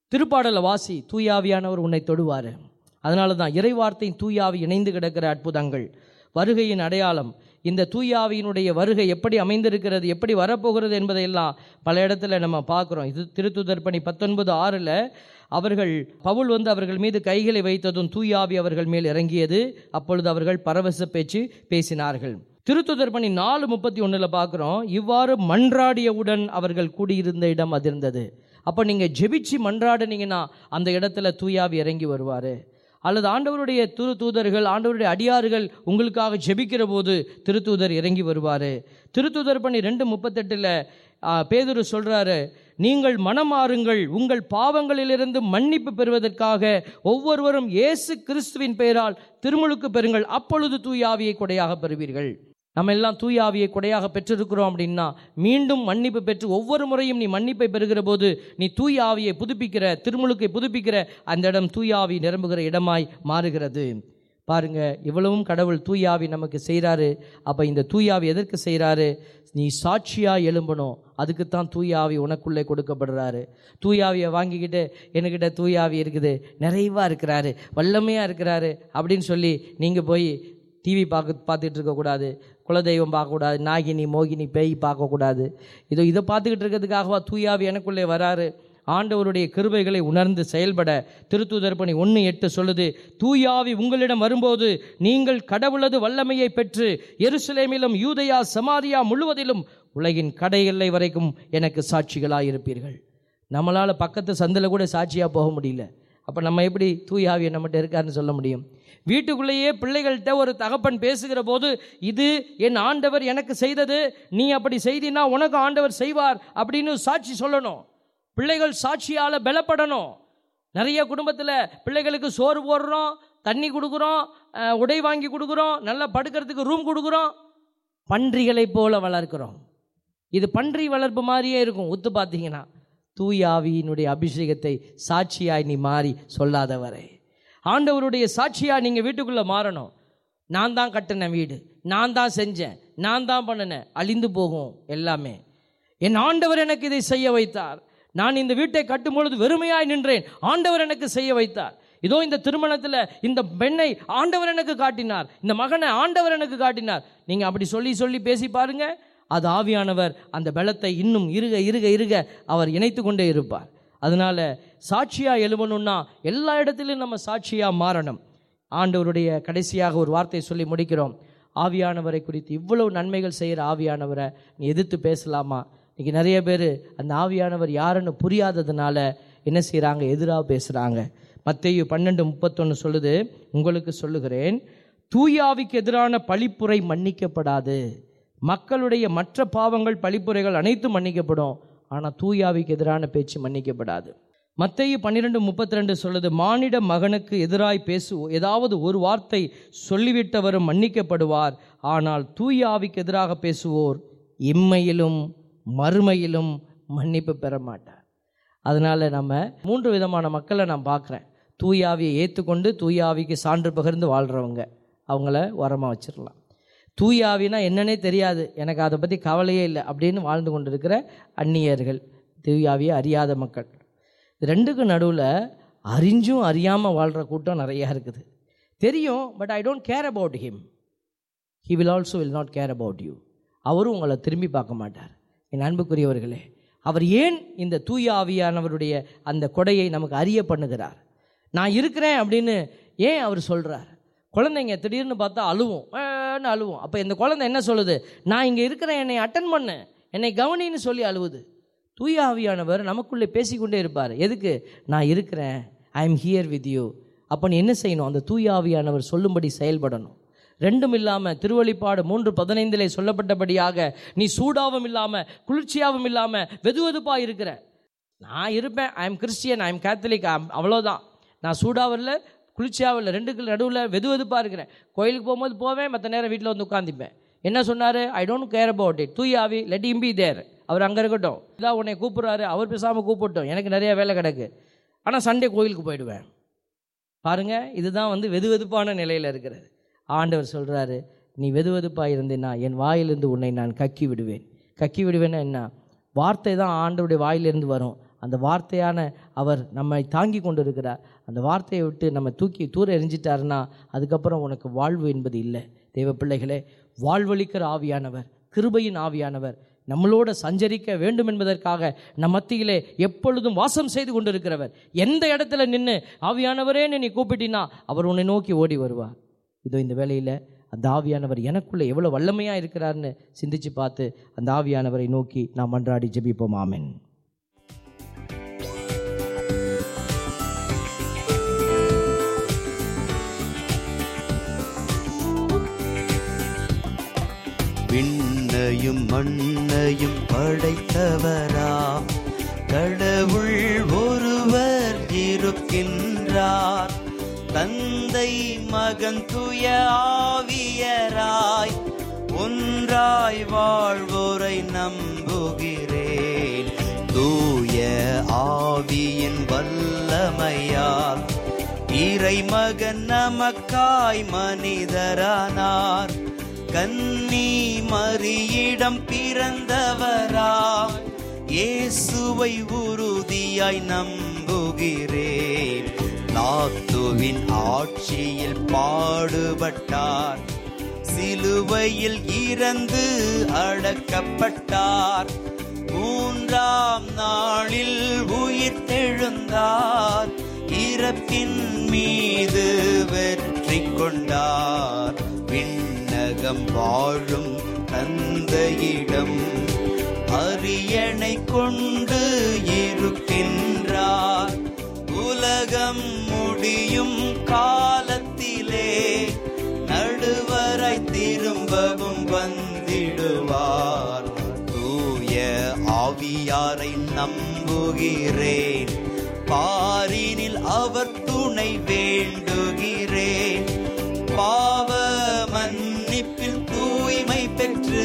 திருப்பாடலை வாசி தூயாவியானவர் உன்னை தொடுவார் அதனால தான் இறைவார்த்தையின் தூயாவி இணைந்து கிடக்கிற அற்புதங்கள் வருகையின் அடையாளம் இந்த தூயாவியினுடைய வருகை எப்படி அமைந்திருக்கிறது எப்படி வரப்போகிறது என்பதையெல்லாம் பல இடத்துல நம்ம பார்க்குறோம் இது திருத்துதர் பணி பத்தொன்பது ஆறில் அவர்கள் பவுல் வந்து அவர்கள் மீது கைகளை வைத்ததும் தூயாவி அவர்கள் மேல் இறங்கியது அப்பொழுது அவர்கள் பரவச பேச்சு பேசினார்கள் திருத்துதர் பணி நாலு முப்பத்தி ஒன்றில் பார்க்குறோம் இவ்வாறு மன்றாடியவுடன் அவர்கள் கூடியிருந்த இடம் அதிர்ந்தது அப்போ நீங்கள் ஜெபிச்சு மன்றாடுனீங்கன்னா அந்த இடத்துல தூயாவி இறங்கி வருவார் அல்லது ஆண்டவருடைய திரு தூதர்கள் ஆண்டவருடைய அடியார்கள் உங்களுக்காக ஜெபிக்கிற போது திருத்தூதர் இறங்கி வருவார் திருத்தூதர் பணி ரெண்டு முப்பத்தெட்டில் பேதுரு சொல்கிறாரு நீங்கள் மனமாறுங்கள் உங்கள் பாவங்களிலிருந்து மன்னிப்பு பெறுவதற்காக ஒவ்வொருவரும் இயேசு கிறிஸ்துவின் பெயரால் திருமுழுக்கு பெறுங்கள் அப்பொழுது தூயாவியை கொடையாக பெறுவீர்கள் நம்ம எல்லாம் தூயாவியை கொடையாக பெற்றிருக்கிறோம் அப்படின்னா மீண்டும் மன்னிப்பு பெற்று ஒவ்வொரு முறையும் நீ மன்னிப்பை பெறுகிற போது நீ தூயாவியை புதுப்பிக்கிற திருமுழுக்கை புதுப்பிக்கிற அந்த இடம் தூயாவி நிரம்புகிற இடமாய் மாறுகிறது பாருங்க இவ்வளவும் கடவுள் தூயாவி நமக்கு செய்கிறாரு அப்போ இந்த தூயாவி எதற்கு செய்கிறாரு நீ சாட்சியாக எழும்பணும் அதுக்குத்தான் தூயாவி உனக்குள்ளே கொடுக்கப்படுறாரு தூயாவியை வாங்கிக்கிட்டு என்கிட்ட தூயாவி இருக்குது நிறைவாக இருக்கிறாரு வல்லமையாக இருக்கிறாரு அப்படின்னு சொல்லி நீங்கள் போய் டிவி பார்க்க பார்த்துட்டு இருக்கக்கூடாது குலதெய்வம் பார்க்கக்கூடாது நாகினி மோகினி பேய் பார்க்கக்கூடாது இதோ இதை பார்த்துக்கிட்டு இருக்கிறதுக்காகவா தூயாவி எனக்குள்ளே வராரு ஆண்டவருடைய கிருபைகளை உணர்ந்து செயல்பட திருத்தூதர் பணி ஒன்று எட்டு சொல்லுது தூயாவி உங்களிடம் வரும்போது நீங்கள் கடவுளது வல்லமையை பெற்று எருசலேமிலும் யூதயா சமாரியா முழுவதிலும் உலகின் கடை எல்லை வரைக்கும் எனக்கு சாட்சிகளாக இருப்பீர்கள் நம்மளால் பக்கத்து சந்தில் கூட சாட்சியாக போக முடியல அப்போ நம்ம எப்படி தூயாவி நம்மகிட்ட இருக்காருன்னு சொல்ல முடியும் வீட்டுக்குள்ளேயே பிள்ளைகள்கிட்ட ஒரு தகப்பன் பேசுகிற போது இது என் ஆண்டவர் எனக்கு செய்தது நீ அப்படி செய்தினா உனக்கு ஆண்டவர் செய்வார் அப்படின்னு சாட்சி சொல்லணும் பிள்ளைகள் சாட்சியால் பலப்படணும் நிறைய குடும்பத்தில் பிள்ளைகளுக்கு சோறு போடுறோம் தண்ணி கொடுக்குறோம் அஹ், உடை வாங்கி கொடுக்குறோம் நல்லா படுக்கிறதுக்கு ரூம் கொடுக்குறோம் பன்றிகளைப் போல வளர்க்கிறோம் இது பன்றி வளர்ப்பு மாதிரியே இருக்கும் உத்து பார்த்தீங்கன்னா தூயாவியினுடைய அபிஷேகத்தை சாட்சியாய் நீ மாறி சொல்லாதவரை ஆண்டவருடைய சாட்சியாக நீங்கள் வீட்டுக்குள்ளே மாறணும் நான் தான் கட்டினேன் வீடு நான் தான் செஞ்சேன் நான் தான் பண்ணினேன் அழிந்து போகும் எல்லாமே என் ஆண்டவர் எனக்கு இதை செய்ய வைத்தார் நான் இந்த வீட்டை கட்டும் பொழுது வெறுமையாய் நின்றேன் ஆண்டவர் எனக்கு செய்ய வைத்தார் இதோ இந்த திருமணத்தில் இந்த பெண்ணை ஆண்டவர் எனக்கு காட்டினார் இந்த மகனை ஆண்டவர் எனக்கு காட்டினார் நீங்கள் அப்படி சொல்லி சொல்லி பேசி பாருங்க அது ஆவியானவர் அந்த பலத்தை இன்னும் இருக இருக இருக அவர் இணைத்து கொண்டே இருப்பார் அதனால சாட்சியாக எழுவணும்னா எல்லா இடத்திலும் நம்ம சாட்சியாக மாறணும் ஆண்டவருடைய கடைசியாக ஒரு வார்த்தை சொல்லி முடிக்கிறோம் ஆவியானவரை குறித்து இவ்வளவு நன்மைகள் செய்கிற ஆவியானவரை நீ எதிர்த்து பேசலாமா இன்னைக்கு நிறைய பேர் அந்த ஆவியானவர் யாருன்னு புரியாததுனால என்ன செய்கிறாங்க எதிராக பேசுகிறாங்க மத்தேயு பன்னெண்டு முப்பத்தொன்று சொல்லுது உங்களுக்கு சொல்லுகிறேன் தூயாவிக்கு எதிரான பழிப்புரை மன்னிக்கப்படாது மக்களுடைய மற்ற பாவங்கள் பழிப்புரைகள் அனைத்தும் மன்னிக்கப்படும் ஆனால் தூயாவிக்கு எதிரான பேச்சு மன்னிக்கப்படாது மத்தேயு பன்னிரெண்டு முப்பத்தி ரெண்டு சொல்லுது மானிட மகனுக்கு எதிராய் பேசு ஏதாவது ஒரு வார்த்தை சொல்லிவிட்டவரும் மன்னிக்கப்படுவார் ஆனால் தூயாவிக்கு எதிராக பேசுவோர் இம்மையிலும் மறுமையிலும் மன்னிப்பு பெற மாட்டார் அதனால் நம்ம மூன்று விதமான மக்களை நான் பார்க்குறேன் தூயாவியை ஏற்றுக்கொண்டு தூயாவிக்கு சான்று பகிர்ந்து வாழ்கிறவங்க அவங்கள உரமாக வச்சிடலாம் தூயாவினா என்னன்னே தெரியாது எனக்கு அதை பற்றி கவலையே இல்லை அப்படின்னு வாழ்ந்து கொண்டிருக்கிற அந்நியர்கள் தூயாவியை அறியாத மக்கள் இது ரெண்டுக்கும் நடுவில் அறிஞ்சும் அறியாமல் வாழ்கிற கூட்டம் நிறையா இருக்குது தெரியும் but I don't care about him he will also will not care about you அவரும் உங்களை திரும்பி பார்க்க மாட்டார் என் அன்புக்குரியவர்களே அவர் ஏன் இந்த தூய ஆவியானவருடைய அந்த கொடையை நமக்கு அறிய பண்ணுகிறார் நான் இருக்கிறேன் அப்படின்னு ஏன் அவர் சொல்கிறார் குழந்தைங்க திடீர்னு பார்த்தா அழுவும் ஏன்னு அழுவும் அப்போ இந்த குழந்தை என்ன சொல்லுது நான் இங்கே இருக்கிறேன் என்னை அட்டன் பண்ணு என்னை கவனின்னு சொல்லி அழுவுது தூய ஆவியானவர் நமக்குள்ளே பேசிக்கொண்டே இருப்பார் எதுக்கு நான் இருக்கிறேன் I am here with you அப்போ நீ என்ன செய்யணும் அந்த தூய ஆவியானவர் சொல்லும்படி செயல்படணும் ரெண்டும் இல்லாமல் திருவழிப்பாடு மூன்று பதினைந்திலே சொல்லப்பட்டபடியாக நீ சூடாவும் இல்லாமல் குளிர்ச்சியாகவும் இல்லாமல் வெதுவெதுப்பாக இருக்கிற நான் இருப்பேன் I am Christian I am Catholic அவ்வளோதான் நான் சூடாவும் இல்லை குளிர்ச்சியாகவும் இல்லை ரெண்டுக்கு நடுவில் வெதுவெதுப்பாக இருக்கிறேன் கோயிலுக்கு போகும்போது போவேன் மற்ற நேரம் வீட்டில் வந்து உட்காந்துப்பேன் என்ன சொன்னார் I don't care about it தூயாவி லெட் இம் பி தேர் அவர் அங்கே இருக்கட்டும் இதான் உன்னை கூப்பிட்றாரு அவர் பேசாமல் கூப்பிட்டோம் எனக்கு நிறைய வேலை கிடக்கு ஆனால் சண்டே கோயிலுக்கு போயிடுவேன் பாருங்க இதுதான் வந்து வெதுவெதுப்பான நிலையில் இருக்கிறது ஆண்டவர் சொல்கிறாரு நீ வெதுவெதுப்பாக இருந்தேன்னா என் வாயிலிருந்து உன்னை நான் கக்கி விடுவேன் கக்கி விடுவேன்னா என்ன வார்த்தை தான் ஆண்டவருடைய வாயிலிருந்து வரும் அந்த வார்த்தையான அவர் நம்மை தாங்கி கொண்டு இருக்கிறார் அந்த வார்த்தையை விட்டு நம்ம தூக்கி தூர எறிஞ்சிட்டாருன்னா அதுக்கப்புறம் உனக்கு வாழ்வு என்பது இல்லை தேவ பிள்ளைகளே வாழ்வளிக்கிற ஆவியானவர் கிருபையின் ஆவியானவர் நம்மளோட சஞ்சரிக்க வேண்டும் என்பதற்காக நம் மத்தியிலே எப்பொழுதும் வாசம் செய்து கொண்டிருக்கிறவர் எந்த இடத்துல நின்று ஆவியானவரேன்னு நீ கூப்பிட்டினா அவர் உன்னை நோக்கி ஓடி வருவார் இதோ இந்த வேளையில் அந்த ஆவியானவர் எனக்குள்ளே எவ்வளோ வல்லமையாக இருக்கிறார்னு சிந்திச்சு பார்த்து அந்த ஆவியானவரை நோக்கி நாம் மன்றாடி ஜெபிப்போம் ஆமென் விண்ணையும் மண்ணையும் படைத்தவராம் கடவுள் ஒருவர் இருக்கின்றார் தந்தை மகன் துய ஆவியராய் ஒன்றாய் வாழ்வோரை நம்புகிறேன் தூய ஆவியின் வல்லமையால் இறைமகன் நமக்காய் மனிதரானார் கன்னி மரியிடம் பிறந்தவராம் இயேசுவை உறுதியாய் நம்புகிறேன் நாத்துவின் ஆட்சியில் பாடுபட்டார் சிலுவையில் இறந்து அடக்கப்பட்டார் மூன்றாம் நாளில் உயிர் தெழுந்தார் இறப்பின் மீது வெற்றி கொண்டார் விண்ணகம் வாழும் தந்தையிடம் அரியணை கொண்டு இருக்கின்றார் உலகம் முடியும் காலத்திலே நடுவராய் திரும்பவும் வந்திடுவார் தூய ஆவியாரை நம்புகிறேன் பாரினில் அவர் துணை வேண்டுகிறேன் பாவ மன்னிப்பில் தூய்மை பெற்று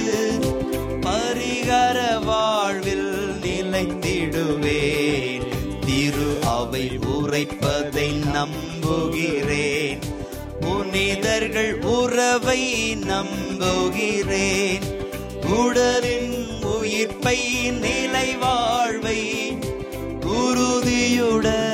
பரிகர வாழ்வில் நிலைத்திடுவேன் திரு அவை உரைப்பதை நம்புகிறேன் புனிதர்கள் உறவை நம்புகிறேன் உடலின் உயிர்ப்பை நிலை வாழ்வை உறுதியுடன்